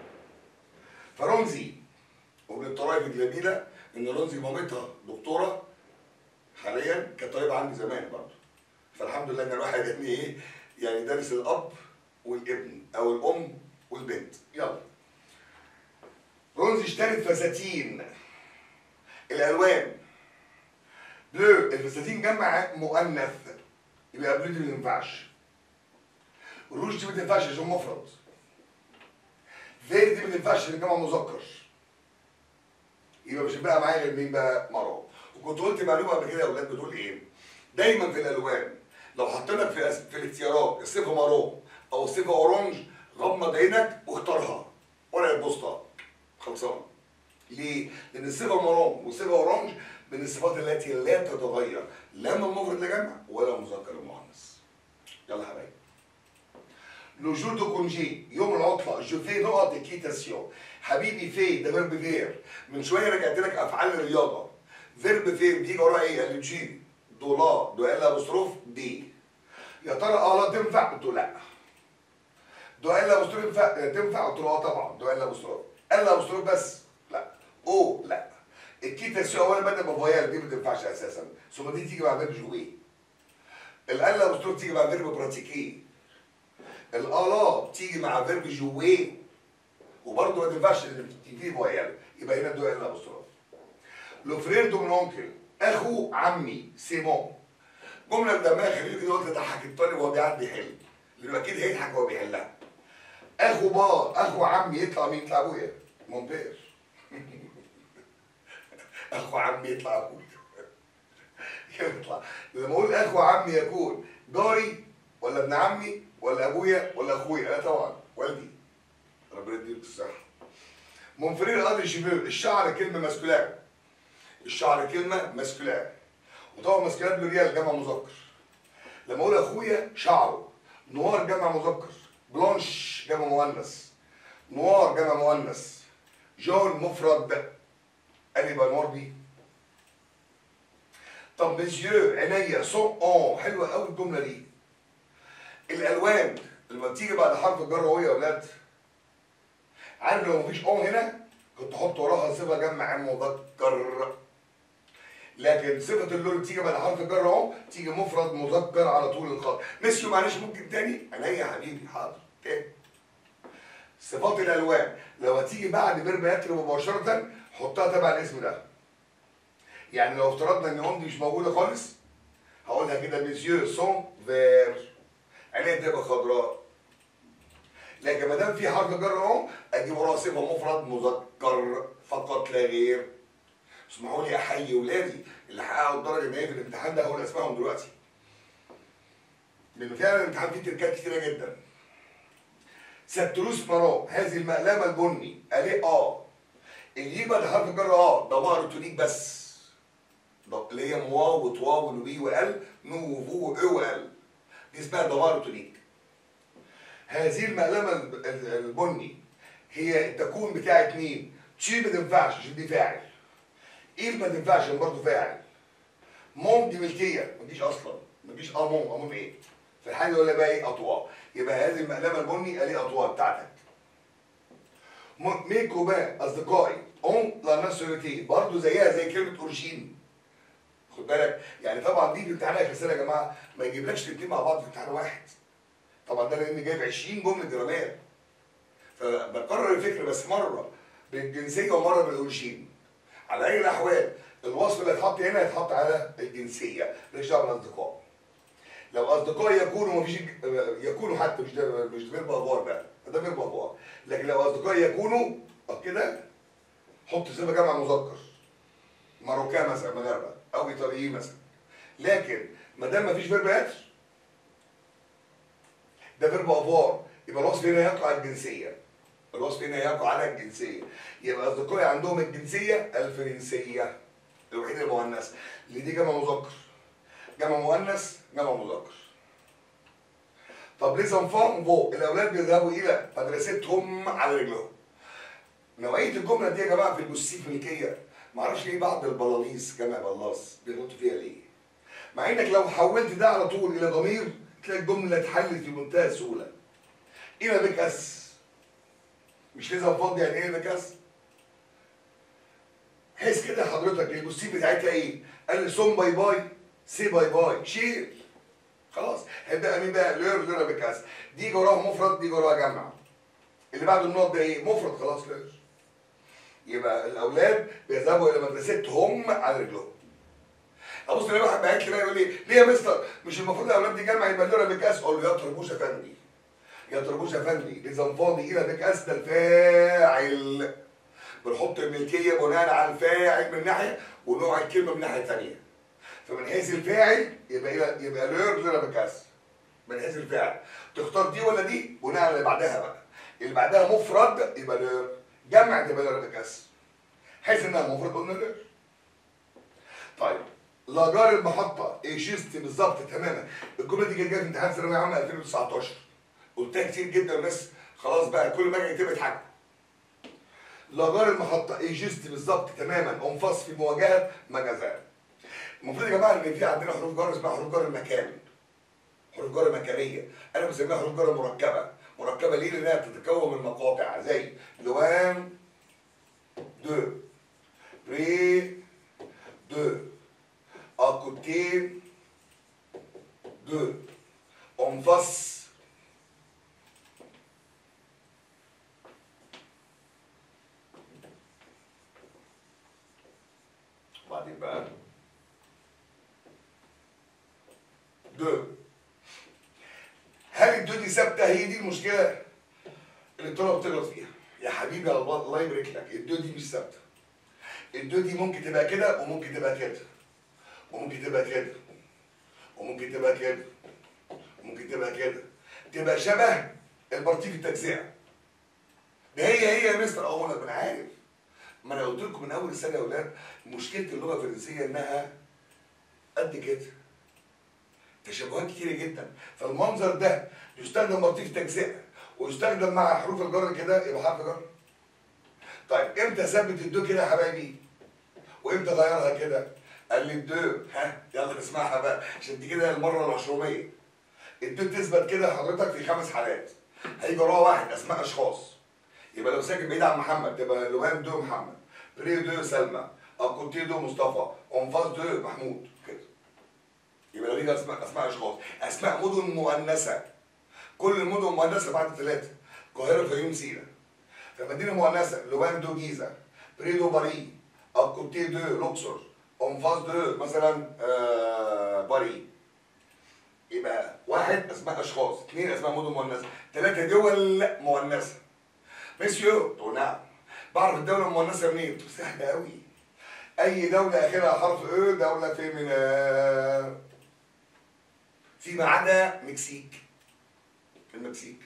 Speaker 1: فرمزي ومن الطرائف الجميله ان رمزي مامتها دكتوره حاليا كانت طالبه عندي زمان برضه فالحمد لله ان الواحد يعني ايه يعني دارس الاب والابن او الام والبنت يلا رونزي اشترت فساتين الالوان بلو الفساتين جمع مؤنث يبقى بلو دي ما ينفعش الروج دي ما تنفعش عشان مفرد فير دي ما تنفعش عشان جمع مذكر يبقى مش هيبقى معايا غير مين بقى مرة وكنت قلت معلومه قبل كده يا اولاد بتقول ايه دايما في الالوان لو حطينا في الأس- في الاختيارات الصفه مارون او الصفه اورانج غمض عينك واختارها ورقه البوسطه خلصان ليه؟ لان الصفه مارون والصفه اورانج من الصفات التي لا تتغير لا من مفرد لجمع ولا مذكر لمؤنث يلا يا حبايبي لو جور دو كونجي يوم العطله جو في نقط اكيتاسيون حبيبي في ده فيرب فير من شويه رجعت لك افعال الرياضه فيرب فير بيجي وراه ايه؟ قال لي جي دولار دو ال ابوستروف دي يا ترى اه لا تنفع؟ قلت له لا دو ال ابوستروف تنفع تنفع؟ قلت له اه طبعا دو ال ابوستروف ال ابوستروف بس لا او لا الكيتاسيون اولا بدا بفويال دي ما تنفعش اساسا ثم دي تيجي مع فيرب جوي ال ابوستروف تيجي مع فيرب براتيكي الآلا تيجي مع فيرب جوي وبرضه ما تنفعش تيجي فويال يبقى هنا دو ال ابوستروف لو فرير دو من اونكل اخو عمي سيمون جمله بدمها خليك كده قلت تضحك الطالب وهو قاعد بيحل لانه اكيد هيضحك وهو بيحلها اخو با اخو عمي يطلع مين يطلع ابويا مونبير اخو عمي يطلع ابويا يطلع لما اقول اخو عمي يكون جاري ولا ابن عمي ولا ابويا ولا اخويا لا طبعا والدي ربنا يديله الصحه منفرير قدر شباب الشعر كلمه ماسكولار الشعر كلمه ماسكولار وطبعا ماسكولار بالريال جمع مذكر لما اقول اخويا شعره نوار جمع مذكر بلانش جمع مؤنث نوار جمع مؤنث جون مفرد قال يبقى نوار دي طب مسيو عينيا سون اون حلوه قوي الجمله دي الالوان لما بتيجي بعد حرف الجر هو يا اولاد عارف لو مفيش اون هنا كنت احط وراها صفه جمع مذكر لكن صفه اللون بتيجي بعد حرف الجر اهو تيجي مفرد مذكر على طول الخط مسيو معلش ممكن تاني عينيا يا حبيبي حاضر تاني صفات الالوان لو هتيجي بعد فيرب يتر مباشره حطها تبع الاسم ده يعني لو افترضنا ان اون دي مش موجوده خالص هقولها كده مسيو سون فير عينيها تبقى خضراء لكن ما دام في حرف جر اهو اجيب وراه صفه مفرد مذكر فقط لا غير اسمحوا لي احيي ولادي اللي حققوا الدرجه النهائيه في الامتحان ده هقول اسمائهم دلوقتي لان فعلا الامتحان فيه تركات كتيره جدا ستروس مرو هذه المقلمه البني اليه اه اللي يجي بعد حرف الجر اه ده ظهر تونيك بس ده اللي هي موا وتوا ونوي وال نو وفو او وال دي اسمها دمار تونيك هذه المقلمه الب- ال- البني هي تكون بتاعت مين؟ تشي ما تنفعش عشان دي فاعل ايه ما تنفعش عشان برضه فاعل مون دي ملكيه ما تجيش اصلا ما تجيش امون امون ايه؟ في الحاله يقول لك بقى ايه اطواء يبقى هذه المقلمه البني قال ايه اطواء بتاعتك م- مي كوبان اصدقائي اون لا ناسيوناليتي برضه زيها زي كلمه اورجين خد بالك يعني طبعا دي في امتحان اخر السنه يا جماعه ما يجيبلكش الاثنين مع بعض في امتحان واحد طبعا ده لان جايب 20 جمله جرامات فبكرر الفكره بس مره بالجنسيه ومره بالاورجين على اي الاحوال الوصف اللي هيتحط هنا هيتحط على الجنسيه ماليش دعوه بالاصدقاء لو اصدقاء يكونوا مفيش يكونوا حتى مش ده مش فيرب افوار بقى ده فيرب افوار لكن لو اصدقاء يكونوا طب كده حط صفه جمع مذكر ماروكان مثلا مغاربه او ايطاليين مثلا لكن ما دام مفيش فيرب اتر ده فيرب افوار يبقى الوصف هنا يقع على الجنسيه الوصف هنا يقع على الجنسيه يبقى اصدقائي عندهم الجنسيه الفرنسيه الوحيد المؤنث اللي دي جمع مذكر جمع مؤنث جمع مذكر طب ليه زنفان فوق الاولاد بيذهبوا الى مدرستهم على رجلهم نوعيه الجمله دي يا جماعه في البوسيف ملكيه معرفش ليه بعض البلاليص جمع بلاص بيغلطوا فيها ليه مع انك لو حولت ده على طول الى ضمير تلاقي الجمله اتحلت بمنتهى السهوله الى بك اس مش لازم فاضي يعني ايه بك اس حس كده حضرتك البوسيف بتاعتها ايه قال لي سون باي باي سي باي باي شيل خلاص هيبقى مين بقى لير لير بك اس دي جراها مفرد دي جراها جمع اللي بعد النقط ده ايه مفرد خلاص لير يبقى الاولاد بيذهبوا الى مدرستهم على رجلهم ابص الاقي واحد بعت لي بقى يقول لي ليه يا مستر مش المفروض الاولاد دي جمع يبقى لنا بكاس اقول له يا طربوش يا فندي يا طربوش يا فندي اذا فاضي الى بكاس ده الفاعل بنحط الملكيه بناء على الفاعل من ناحيه ونوع الكلمه من ناحيه ثانيه فمن حيث الفاعل يبقى الى يبقى لير لنا بكاس من حيث الفاعل تختار دي ولا دي بناء على اللي بعدها بقى اللي بعدها مفرد يبقى لير جمع تبقى لير بكاس حيث انها مفرد قلنا لير طيب لاجار المحطة ايجيست بالظبط تماما الجملة دي كانت جاية في امتحان ثانوية عامة 2019 قلتها كتير جدا والناس خلاص بقى كل ما اجي اكتبها اضحك لاجار المحطة ايجيست بالظبط تماما انفاس في مواجهة مجازات المفروض يا جماعة ان في عندنا حروف جر اسمها حروف جر المكان حروف جر مكانية انا بسميها حروف جر مركبة مركبة ليه؟ لانها بتتكون من مقاطع زي لوان دو بري دو à côté de en face وبعدين بقى دو هل الدو دي ثابته هي دي المشكله اللي الطلبه بتغلط فيها يا حبيبي يا الله الله يبارك لك الدو دي مش ثابته الدو دي ممكن تبقى كده وممكن تبقى كده وممكن تبقى كده وممكن تبقى كده وممكن تبقى كده تبقى شبه البارتيك التجزئه ده هي هي يا مستر اه انا عارف ما انا قلت لكم من اول السنه يا اولاد مشكله اللغه الفرنسيه انها قد كده تشابهات كتيره جدا فالمنظر ده يستخدم بارتيك تجزئه ويستخدم مع حروف الجر كده يبقى حرف جر طيب امتى اثبت الدو كده يا حبايبي وامتى اغيرها كده قال لي الدو ها يلا نسمعها بقى عشان دي كده المره العشرميه الدو تثبت كده حضرتك في خمس حالات هيجي وراها واحد اسماء اشخاص يبقى لو ساكن بعيد عن محمد تبقى لوهان دو محمد بري دو سلمى اكوتي دو مصطفى انفاس دو محمود كده يبقى لو دي اسماء اسماء اشخاص اسماء مدن مؤنثه كل المدن مؤنثه بعد ثلاثه القاهره فيوم سينا فمدينه مؤنثه لوهان دو جيزه بري دو باري اكوتي دو لوكسور اون فاس دو مثلا آه باري يبقى واحد اسماء اشخاص اثنين اسماء مدن مؤنثه ثلاثه دول مؤنثه مسيو تقول نعم بعرف الدوله المؤنثه منين؟ تقول سهله قوي اي دوله اخرها حرف او دوله فيمينا فيما عدا مكسيك المكسيك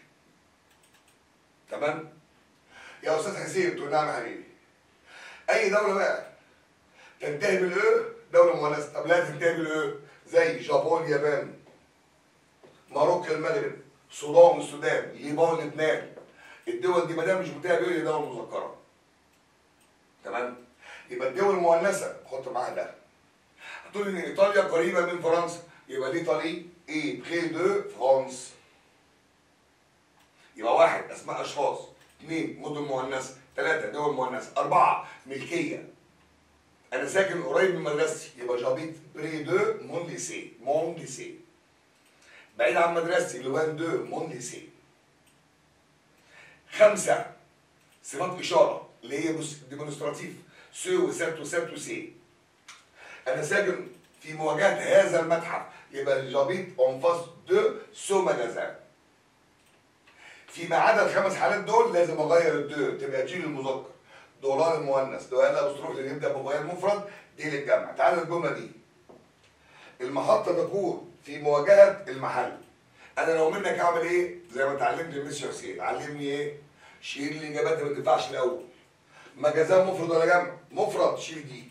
Speaker 1: تمام يا استاذ حسين تقول نعم يا حبيبي اي دوله بقى تنتهي بالاو دوله مؤنثه طب لا تنتهي بالاو زي جابون اليابان ماروكو المغرب السودان السودان ليبان لبنان الدول دي ما دام مش منتهيه بالاو هي دوله مذكره تمام يبقى الدول المؤنثه حط معاها ده هتقول ان ايطاليا قريبه من فرنسا يبقى ليطالي ايه بخي دو فرانس يبقى واحد اسماء اشخاص اثنين مدن مؤنثه ثلاثه دول مؤنثه اربعه ملكيه انا ساكن قريب من مدرستي يبقى جابيت بري دو مون ليسي مون ليسي بعيد عن مدرستي لوان دو مون ليسي خمسه صفات اشاره اللي هي ديمونستراتيف سو وسبت وسبت وسي انا ساكن في مواجهه هذا المتحف يبقى جابيت اون فاس دو سو ماجازان فيما عدا الخمس حالات دول لازم اغير الدو تبقى جيل المذكر دولار المؤنث دولار الابوستروف اللي يبدا بغير مفرد دي للجمع تعالوا الجمله دي المحطه تكون في مواجهه المحل انا لو منك اعمل ايه زي ما اتعلمت من ميسي حسين علمني ايه شيل الاجابات ما تنفعش الاول مجازات مفرد ولا جمع مفرد شيل دي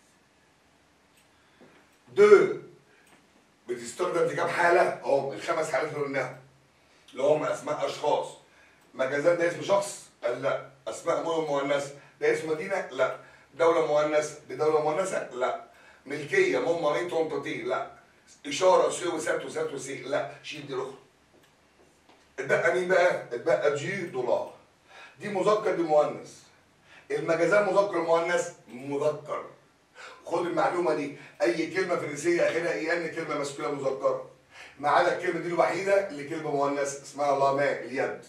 Speaker 1: دو بتستخدم في كام حاله اهو الخمس حالات اللي قلناهم اللي هم اسماء اشخاص مجازات ده اسم شخص قال لا اسماء مدن مؤنثه ده اسم مدينه لا دوله مؤنثه دي دوله مؤنثه لا ملكيه مون ماري تونتاتي لا اشاره سو وسات وسات وسي لا شيل دي الاخرى اتبقى مين بقى؟ اتبقى جي دولار دي مذكر دي مؤنث المجازات مذكر مؤنث مذكر خد المعلومه دي اي كلمه فرنسيه اخرها اي ان كلمه مسكوله مذكره ما عدا الكلمه دي الوحيده اللي كلمه مؤنث اسمها لا ماء اليد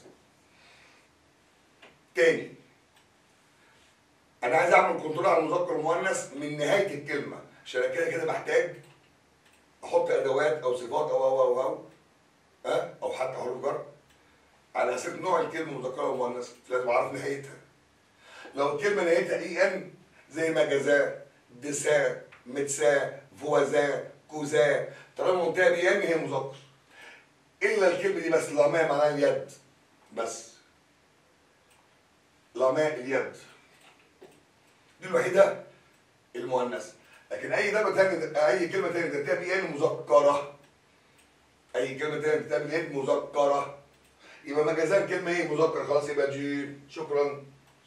Speaker 1: تاني انا عايز اعمل كنترول على المذكر المؤنث من نهايه الكلمه عشان أنا كده كده محتاج احط ادوات او صفات او او او او ها او حتى حروف جر على اساس نوع الكلمه مذكره ومؤنثه لازم اعرف نهايتها لو الكلمه نهايتها اي ان زي مجازاه دسا متسا فوازا كوزا طالما منتهى بي ان هي مذكر الا الكلمه دي بس لاماء معناها اليد بس لاماء اليد دي الوحيده المؤنثه لكن اي كلمه ثانيه اي كلمه ثانيه تنتهي بي ان مذكره اي كلمه ثانيه تنتهي باليد مذكره يبقى مجازان كلمه ايه مذكر خلاص يبقى جي شكرا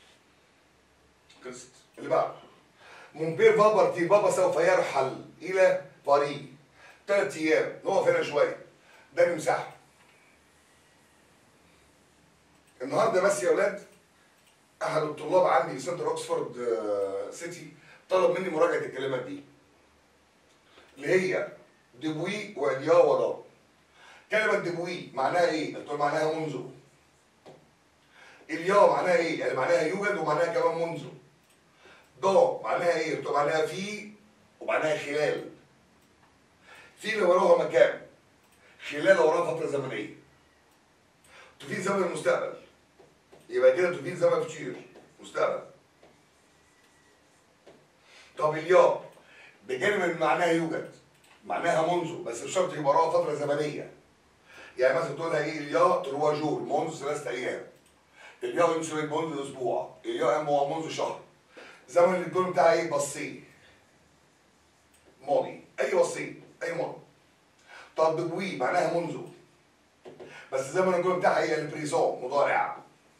Speaker 1: خلصت اللي بعده مونبير فابرتي بابا سوف يرحل الى باريس ثلاث ايام نقف هنا شويه ده نمسحه النهارده بس يا اولاد احد الطلاب عندي في سنتر اوكسفورد آه، سيتي طلب مني مراجعه الكلمات دي اللي هي دبوي واليا وضا كلمه دبوي معناها ايه؟ قلت له معناها منذ اليا معناها ايه؟ يعني معناها يوجد ومعناها كمان منذ ضا معناها ايه؟ قلت له معناها في ومعناها خلال في اللي وراها مكان خلال وراها فتره زمنيه تفيد زمن المستقبل يبقى كده تفيد زمن كتير مستقبل طب الياء بجانب ان معناها يوجد معناها منذ بس بشرط يبقى وراها فتره زمنيه يعني مثلا تقولها ايه الياء تروا جور منذ ثلاثة ايام الياء يمشي منذ اسبوع الياء هو منذ شهر زمن الجول بتاعها ايه بصيه ماضي اي وصيه اي ماضي طب دبوي معناها منذ بس زمن الجول بتاعها ايه البريزون مضارع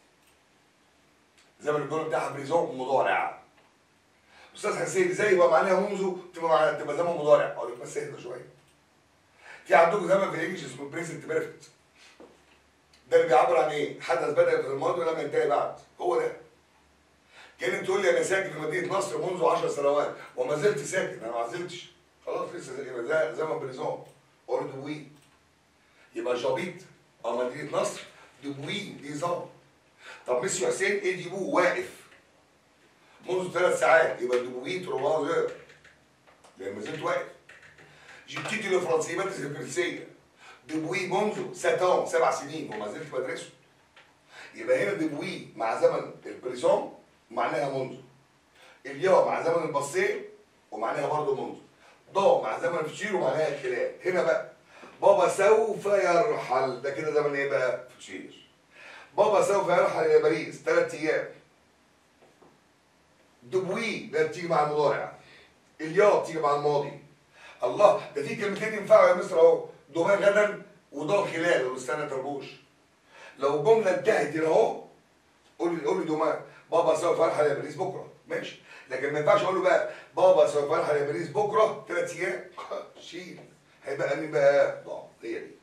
Speaker 1: زمن الجول بتاعها بريزون مضارع استاذ حسين ازاي يبقى معناها منذ تبقى معناها تبقى زمن مضارع اقول لك بس اهدى شويه في عندكم زمن في الانجليش اسمه بريزنت بيرفكت ده اللي بيعبر عن ايه؟ حدث بدا في الماضي ولم ينتهي بعد هو ده كانت تقول لي انا ساكن في مدينه نصر منذ 10 سنوات وما زلت ساكن انا ما زلتش خلاص لسه زي يبقى ده زمن بريزون اور دوي يبقى جابيت او مدينه نصر دوي دي زون طب ميسيو حسين ايه دي بو واقف منذ ثلاث ساعات يبقى دوي تروا غير لان ما زلت واقف جبتيتي الفرنسيه بدرس الفرنسيه دبوي منذ ساتان سبع سنين وما زلت بدرسه يبقى هنا دبوي مع زمن البريزون معناها منذ الياء مع زمن البصير ومعناها برضه منذ ضاء مع زمن الفشير ومعناها خلال هنا بقى بابا سوف يرحل ده كده زمن ايه بقى فشير بابا سوف يرحل الى باريس ثلاث ايام دبوي ده بتيجي مع المضارع الياء بتيجي مع الماضي الله ده في كلمتين ينفعوا يا مستر اهو دومان غدا وضاء خلال واستنى تربوش لو جمله انتهت هنا اهو قول لي قول لي دومان بابا سوف يرحل الى باريس بكره ماشي لكن ما ينفعش اقول له بقى بابا سوف يرحل الى باريس بكره ثلاث ايام شيل هيبقى مين بقى ضاع هي دي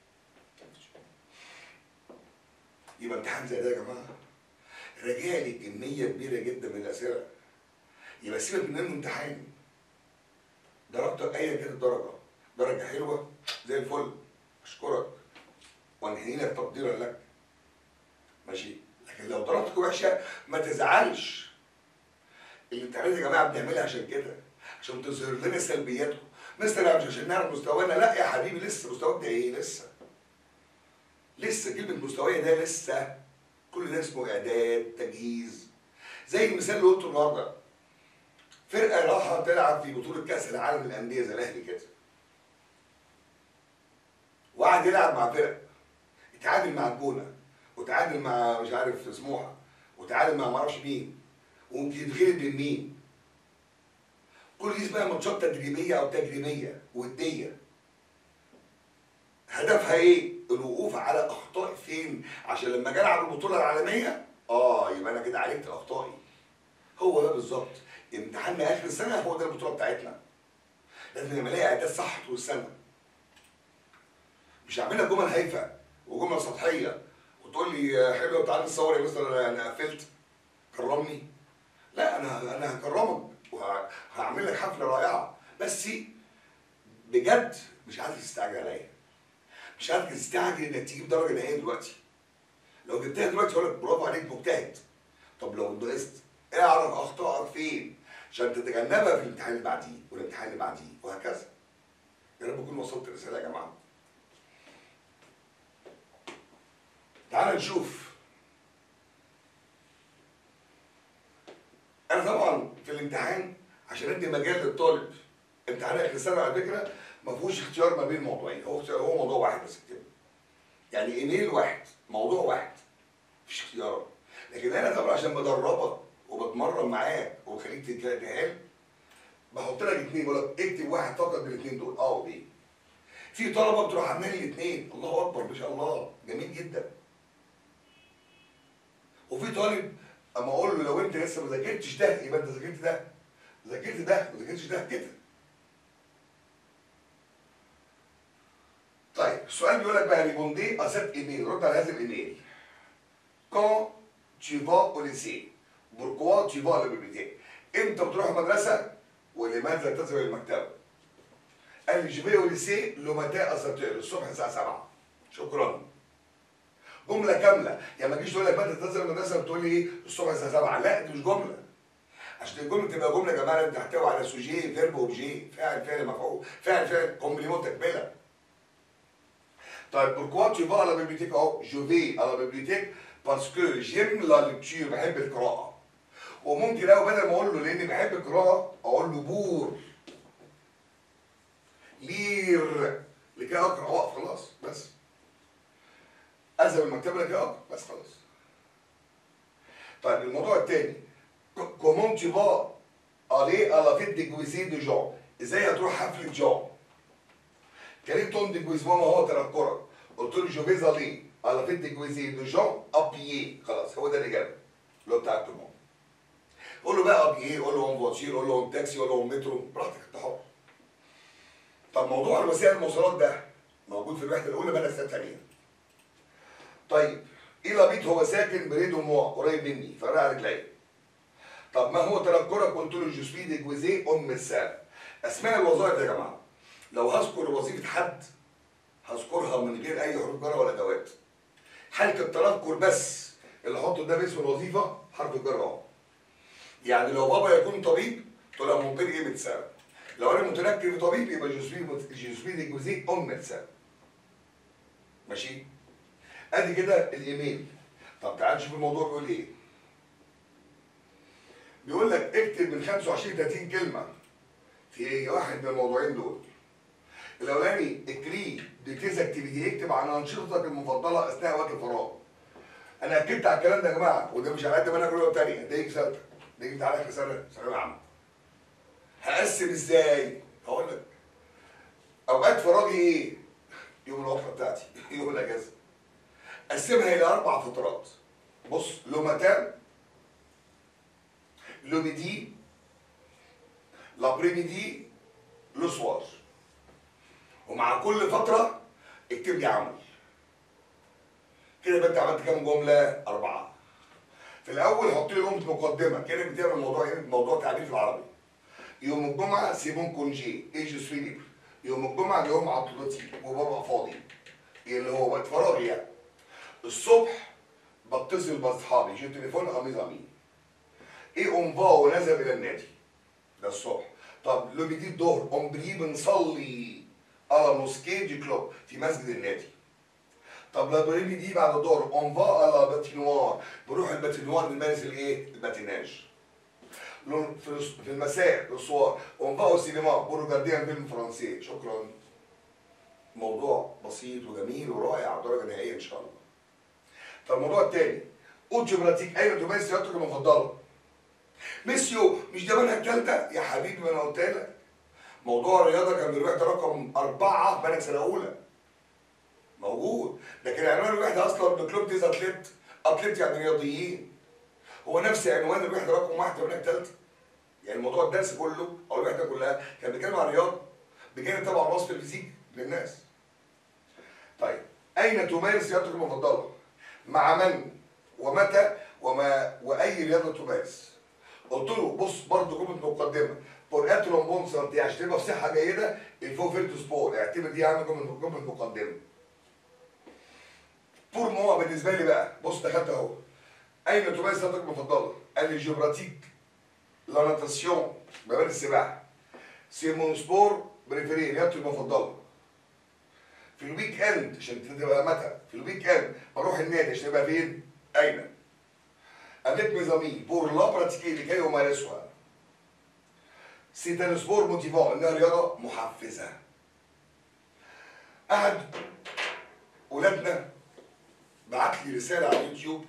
Speaker 1: يبقى امتحان زي ده يا جماعه راجع لي كميه كبيره جدا من الاسئله يبقى سيبك من انه امتحان درجتك ايا كانت الدرجه درجه حلوه زي الفل اشكرك وانحني لك تقديرا لك ماشي لكن لو درجتك وحشه ما تزعلش الامتحانات يا جماعه بنعملها عشان كده عشان تظهر لنا سلبياتكم مثلا مش عشان نعرف مستوانا لا يا حبيبي لسه مستواك ده ايه لسه لسه كلمه مستوايا ده لسه كل ده اسمه اعداد تجهيز زي المثال اللي قلته النهارده فرقه راحه تلعب في بطوله كاس العالم للانديه زي الاهلي كده وقعد يلعب مع فرق اتعادل مع الجونه وتعادل مع مش عارف سموحه وتعادل مع معرفش مين ويتغلب من مين كل دي اسمها ماتشات تدريبيه او تجريبيه وديه هدفها ايه؟ الوقوف على اخطائي فين؟ عشان لما اجي العب البطوله العالميه اه يبقى انا كده عالجت اخطائي. هو ده بالظبط امتحاننا اخر السنه هو ده البطوله بتاعتنا. لازم نبقى نلاقي اعداد صح طول السنه. مش هعملها جمل هايفه وجمل سطحيه وتقول لي حلوه تعالى نصور يا مستر انا قفلت كرمني. لا انا انا هكرمك وهعمل لك حفله رائعه بس بجد مش عايز تستعجل عليا. مش عارف تستعجل انك تجيب درجه نهائيه دلوقتي لو جبتها دلوقتي اقول لك برافو عليك مجتهد طب لو نقصت اعرف اخطائك فين عشان تتجنبها في الامتحان اللي بعديه والامتحان اللي بعديه وهكذا يا رب اكون وصلت الرساله يا جماعه تعال نشوف انا طبعا في الامتحان عشان ادي مجال للطالب امتحان اخر السنه على فكره ما فيهوش اختيار ما بين موضوعين هو هو موضوع واحد بس كده يعني ايميل واحد موضوع واحد مفيش اختيارات لكن انا طبعا عشان بدربك وبتمرن معاك وبخليك تتهال بحط لك اثنين بقول لك اكتب واحد فقط من الاثنين دول اه ودي في طلبه بتروح عاملين لي الاثنين الله اكبر ما شاء الله جميل جدا وفي طالب اما اقول له لو انت لسه ما ذاكرتش ده يبقى انت ذاكرت ده ذاكرت ده ما ذاكرتش ده كده طيب السؤال بيقول لك بقى ريبوندي ا سيت ايميل رد على هذا الايميل quand tu vas au lycée pourquoi tu vas à la bibliothèque امتى بتروح المدرسه ولماذا تذهب الى المكتبه قال لي جيبي au lycée لو متى اساتير الصبح الساعه 7 شكرا جمله كامله يعني ما تجيش تقول لك متى تنزل المدرسه وتقول لي ايه الصبح الساعه 7 لا دي مش جمله عشان الجمله تبقى جمله يا جماعه تحتوي على سوجي فيرب اوبجي فاعل فعل مفعول فاعل فعل كومبليمون تكمله طيب pourquoi tu vas à la bibliothèque اهو je vais à la bibliothèque parce que j'aime la lecture بحب القراءة وممكن قوي بدل ما اقول له لاني بحب القراءة اقول له بور لير لكي اقرا واقف خلاص بس اذهب المكتبة لكي اقرا بس خلاص طيب الموضوع الثاني comment tu vas aller à la fête déguisée de Jean ازاي هتروح حفلة جون كريم تون ديجويزمون هو تنكرك قلت له جو فيز الي على فيت ديجويزي دو جون ابيي خلاص هو ده الاجابه اللي هو بتاع التمام قول له بقى ابيي قول له اون فواتير قول له اون تاكسي قول له اون مترو براحتك انت حر طب موضوع الوسائل المواصلات ده موجود في الوحده الاولى بقى السنه الثانيه طيب الى بيت هو ساكن بريدو موا قريب مني فرق على رجلي طب ما هو تنكرك قلت له جو سوي ديجويزي اون ميسان اسماء الوظائف يا جماعه لو هذكر وظيفة حد هذكرها من غير أي حروف جر ولا أدوات. حالة التنكر بس اللي أحطه قدام اسم الوظيفة حرف الجر أهو. يعني لو بابا يكون طبيب تقول له مونبير إيه متساوي. لو أنا متنكر بطبيب يبقى جوزفي جوزفي دي جوزي أم متساوي. ماشي؟ أدي كده الإيميل. طب تعال نشوف الموضوع بيقول إيه. بيقول لك اكتب من 25 30 كلمة في واحد من الموضوعين دول. الاولاني اكري ديتيز اكتيفيتي يكتب عن انشطتك المفضله اثناء وقت الفراغ انا اكدت على الكلام ده يا جماعه وده مش على قد ما انا اقول تانية ده يجي سنتك ده يجي تعالى اخر سنه ثانويه عامه هقسم ازاي؟ هقول لك اوقات فراغي ايه؟ يوم الوقفه بتاعتي يوم الاجازه قسمها الى اربع فترات بص لو ماتان لو ميدي لابريميدي لو سوار ومع كل فترة اكتب لي عمل كده يبقى انت عملت كام جملة؟ أربعة في الأول حط لي جملة مقدمة كده بتعمل موضوع ايه؟ موضوع تعبير في العربي يوم الجمعة سيبون كونجي ايه جو سوي ليبر يوم الجمعة يوم عطلتي وببقى فاضي اللي هو وقت فراغي يعني الصبح بتصل باصحابي جو تليفون غميز امين ايه اون فا ونذهب الى النادي ده الصبح طب لو بيجي الظهر اون بري بنصلي على موسكي دي كلوب في مسجد النادي طب لابريمي دي بعد الظهر اون فا على باتينوار بروح الباتينوار نمارس الايه؟ الباتيناج لو- في في المساء الصور اون فا او سينما بورو جارديان فيلم فرنسي شكرا موضوع بسيط وجميل ورائع درجه نهائيه ان شاء الله فالموضوع الثاني اوتشي براتيك اين تمارس رياضتك المفضله ميسيو مش ده منهج ثالثه يا حبيبي ما انا قلت لك موضوع الرياضه كان بالوحده رقم اربعه منهج سنه اولى موجود لكن عنوان الوحده اصلا بكلوب ديز اتليت اتليت يعني رياضيين هو نفس عنوان الوحده رقم واحد في منهج ثالثه يعني موضوع الدرس كله او الوحده كلها كان بيتكلم عن الرياضه بجانب طبعا وصف الفيزيك للناس طيب اين تمارس رياضتك المفضله مع من ومتى وما واي رياضه تمارس قلت له بص برضه جمله مقدمه بور اترون بون سانتي عشان تبقى في صحه جيده الفو فيرتو سبور اعتبر دي عامل جمله جمله مقدمه بور موا بالنسبه لي بقى بص دخلت اهو اين تمارس رياضتك المفضله؟ قال لي جيوغرافيك لا ناتاسيون بمارس السباحه سي مون سبور بريفيري رياضتي المفضله في الويك اند عشان تبقى متى في الويك اند بروح النادي عشان تبقى فين اين افيك ميزامي بور لا براتيكي لكي امارسها سي ان سبور موتيفون انها رياضه محفزه احد ولادنا بعت لي رساله على اليوتيوب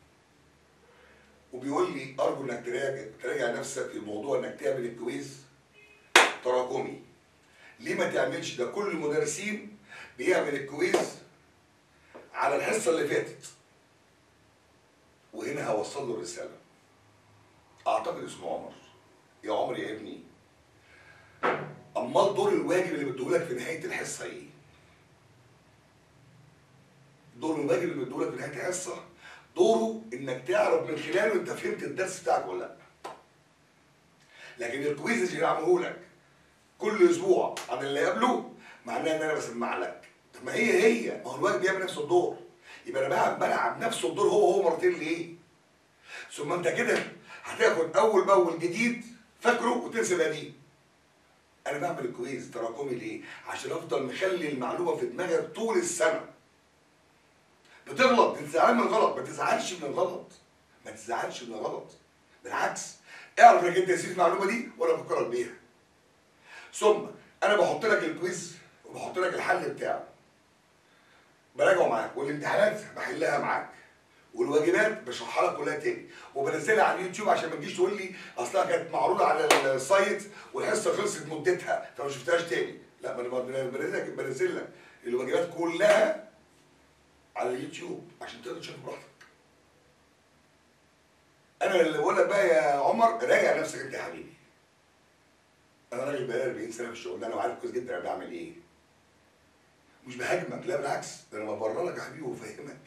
Speaker 1: وبيقول لي ارجو انك تراجع تراجع نفسك في موضوع انك تعمل الكويز تراكمي ليه ما تعملش ده كل المدرسين بيعمل الكويز على الحصه اللي فاتت وهنا هوصل له الرساله اعتقد اسمه عمر يا عمر يا ابني امال دور الواجب اللي مديهولك في نهايه الحصه ايه دور الواجب اللي مديهولك في نهايه الحصه دوره انك تعرف من خلاله انت فهمت الدرس بتاعك ولا لا لكن الكويز اللي بعمله لك كل اسبوع عن اللي قبله معناه ان انا بسمع لك طب ما هي هي ما هو الواجب بيعمل نفس الدور يبقى انا بلعب بلعب نفس الدور هو هو مرتين ليه؟ ثم انت كده هتاخد اول باول جديد فاكره وتنسى القديم انا بعمل الكويز تراكمي ليه؟ عشان افضل مخلي المعلومه في دماغك طول السنه بتغلط انت زعلان من الغلط ما تزعلش من الغلط ما تزعلش من الغلط بالعكس اعرف انك انت نسيت المعلومه دي وانا بفكرك بيها ثم انا بحط لك الكويز وبحط لك الحل بتاعه براجعه معاك والامتحانات بحلها معاك والواجبات بشرحها لك كلها تاني وبنزلها على اليوتيوب عشان ما تجيش تقول لي اصلها كانت معروضه على السايت والحصه خلصت مدتها فما شفتهاش تاني لا ما انا بنزل لك بنزل لك الواجبات كلها على اليوتيوب عشان تقدر تشوف براحتك انا اللي بقول لك بقى يا عمر راجع نفسك انت يا حبيبي انا راجل بقالي 40 سنه في الشغل انا وعارف كويس جدا انا بعمل ايه مش بهاجمك لا بالعكس ده انا ببرر لك يا حبيبي وبفهمك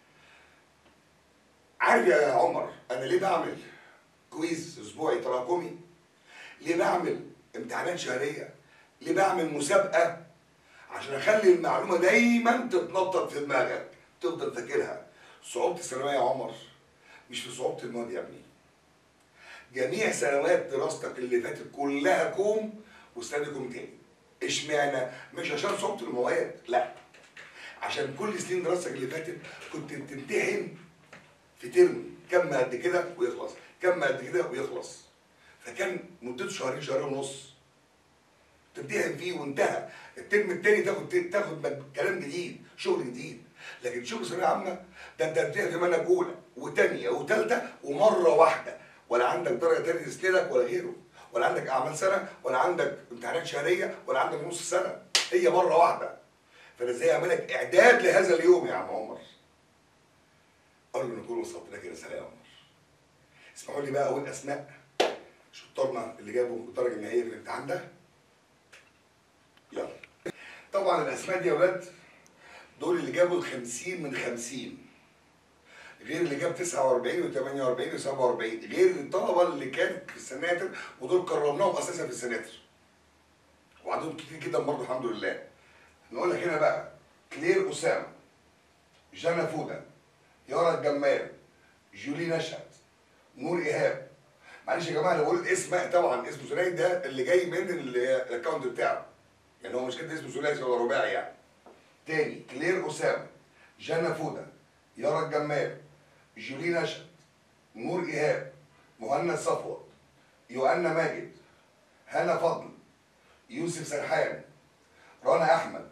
Speaker 1: عارف يا عمر انا ليه بعمل كويز اسبوعي تراكمي ليه بعمل امتحانات شهريه ليه بعمل مسابقه عشان اخلي المعلومه دايما تتنطط في دماغك تفضل فاكرها صعوبه الثانويه يا عمر مش في صعوبه المواد يا ابني جميع سنوات دراستك اللي فاتت كلها كوم والسنه دي كوم تاني اشمعنى مش عشان صعوبه المواد لا عشان كل سنين دراستك اللي فاتت كنت بتمتحن في ترم كم قد كده ويخلص كم قد كده ويخلص فكان مدته شهرين شهرين ونص تمتحن فيه وانتهى الترم التاني تاخد تاخد كلام جديد شغل جديد لكن شغل ثانويه عامه ده انت بتمتحن في منهج اولى وثانيه وثالثه ومره واحده ولا عندك درجه تانية تسندك ولا غيره ولا عندك اعمال سنه ولا عندك امتحانات شهريه ولا عندك نص سنه هي مره واحده فانا ازاي اعمل لك اعداد لهذا اليوم يا عم عمر ارجو نكون وصلت لك الرساله يا عمر اسمحوا لي بقى اقول اسماء شطارنا اللي جابوا الدرجه النهائيه في الامتحان ده يلا طبعا الاسماء دي يا ولاد دول اللي جابوا ال 50 من 50 غير اللي جاب 49 و48 و47 غير الطلبه اللي كانت في السناتر ودول كرمناهم اساسا في السناتر وعددهم كتير جدا برضه الحمد لله نقول لك هنا بقى كلير اسامه جانا فودا يارا الجمال جولي نشأت نور ايهاب معلش يا جماعه انا بقول اسم طبعا اسم ثلاثي ده اللي جاي من الاكونت بتاعه يعني هو مش كده اسمه ثلاثي ولا رباعي يعني تاني كلير اسامه جانا فودا يارا الجمال جولي نشأت نور ايهاب مهند صفوت يوأنا ماجد هنا فضل يوسف سرحان رنا احمد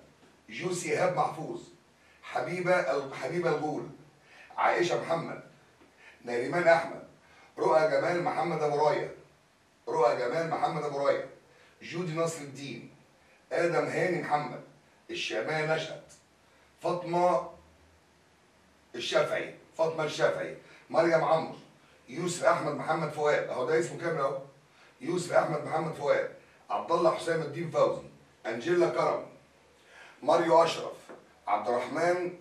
Speaker 1: جوسي ايهاب محفوظ حبيبه حبيبه الغول عائشه محمد نريمان احمد رؤى جمال محمد ابو رايه رؤى جمال محمد ابو رايه جودي نصر الدين ادم هاني محمد الشاميه نشأت فاطمه الشافعي فاطمه الشافعي مريم عمرو يوسف احمد محمد فؤاد اهو ده اسمه كامل اهو يوسف احمد محمد فؤاد عبد الله حسام الدين فوزي انجيلا كرم ماريو اشرف عبد الرحمن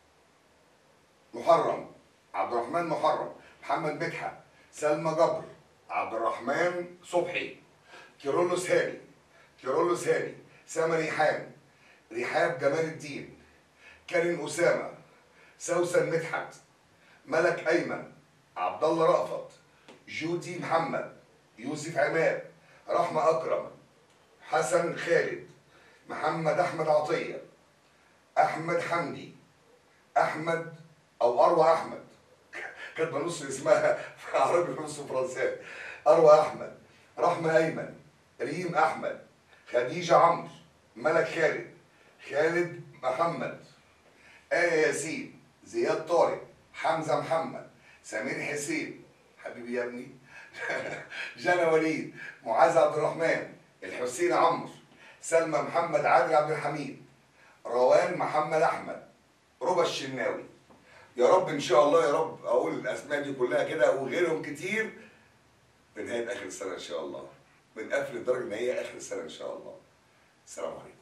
Speaker 1: محرم عبد الرحمن محرم محمد مدحت سلمى جبر عبد الرحمن صبحي كيرولوس هاني كيرولوس هاني سما ريحان رحاب جمال الدين كريم اسامه سوسن مدحت ملك ايمن عبد الله رأفت جودي محمد يوسف عماد رحمه اكرم حسن خالد محمد احمد عطيه احمد حمدي احمد او اروى احمد كاتبه نص اسمها في عربي نص فرنساوي اروى احمد رحمه ايمن ريم احمد خديجه عمرو ملك خالد خالد محمد آية ياسين زياد طارق حمزه محمد سمير حسين حبيبي يا ابني جنى وليد معاذ عبد الرحمن الحسين عمرو سلمى محمد عادل عبد الحميد روان محمد احمد ربى الشناوي يا رب ان شاء الله يا رب اقول الاسماء دي كلها كده وغيرهم كتير في نهايه اخر السنه ان شاء الله بنقفل الدرجه ان هي اخر السنه ان شاء الله السلام عليكم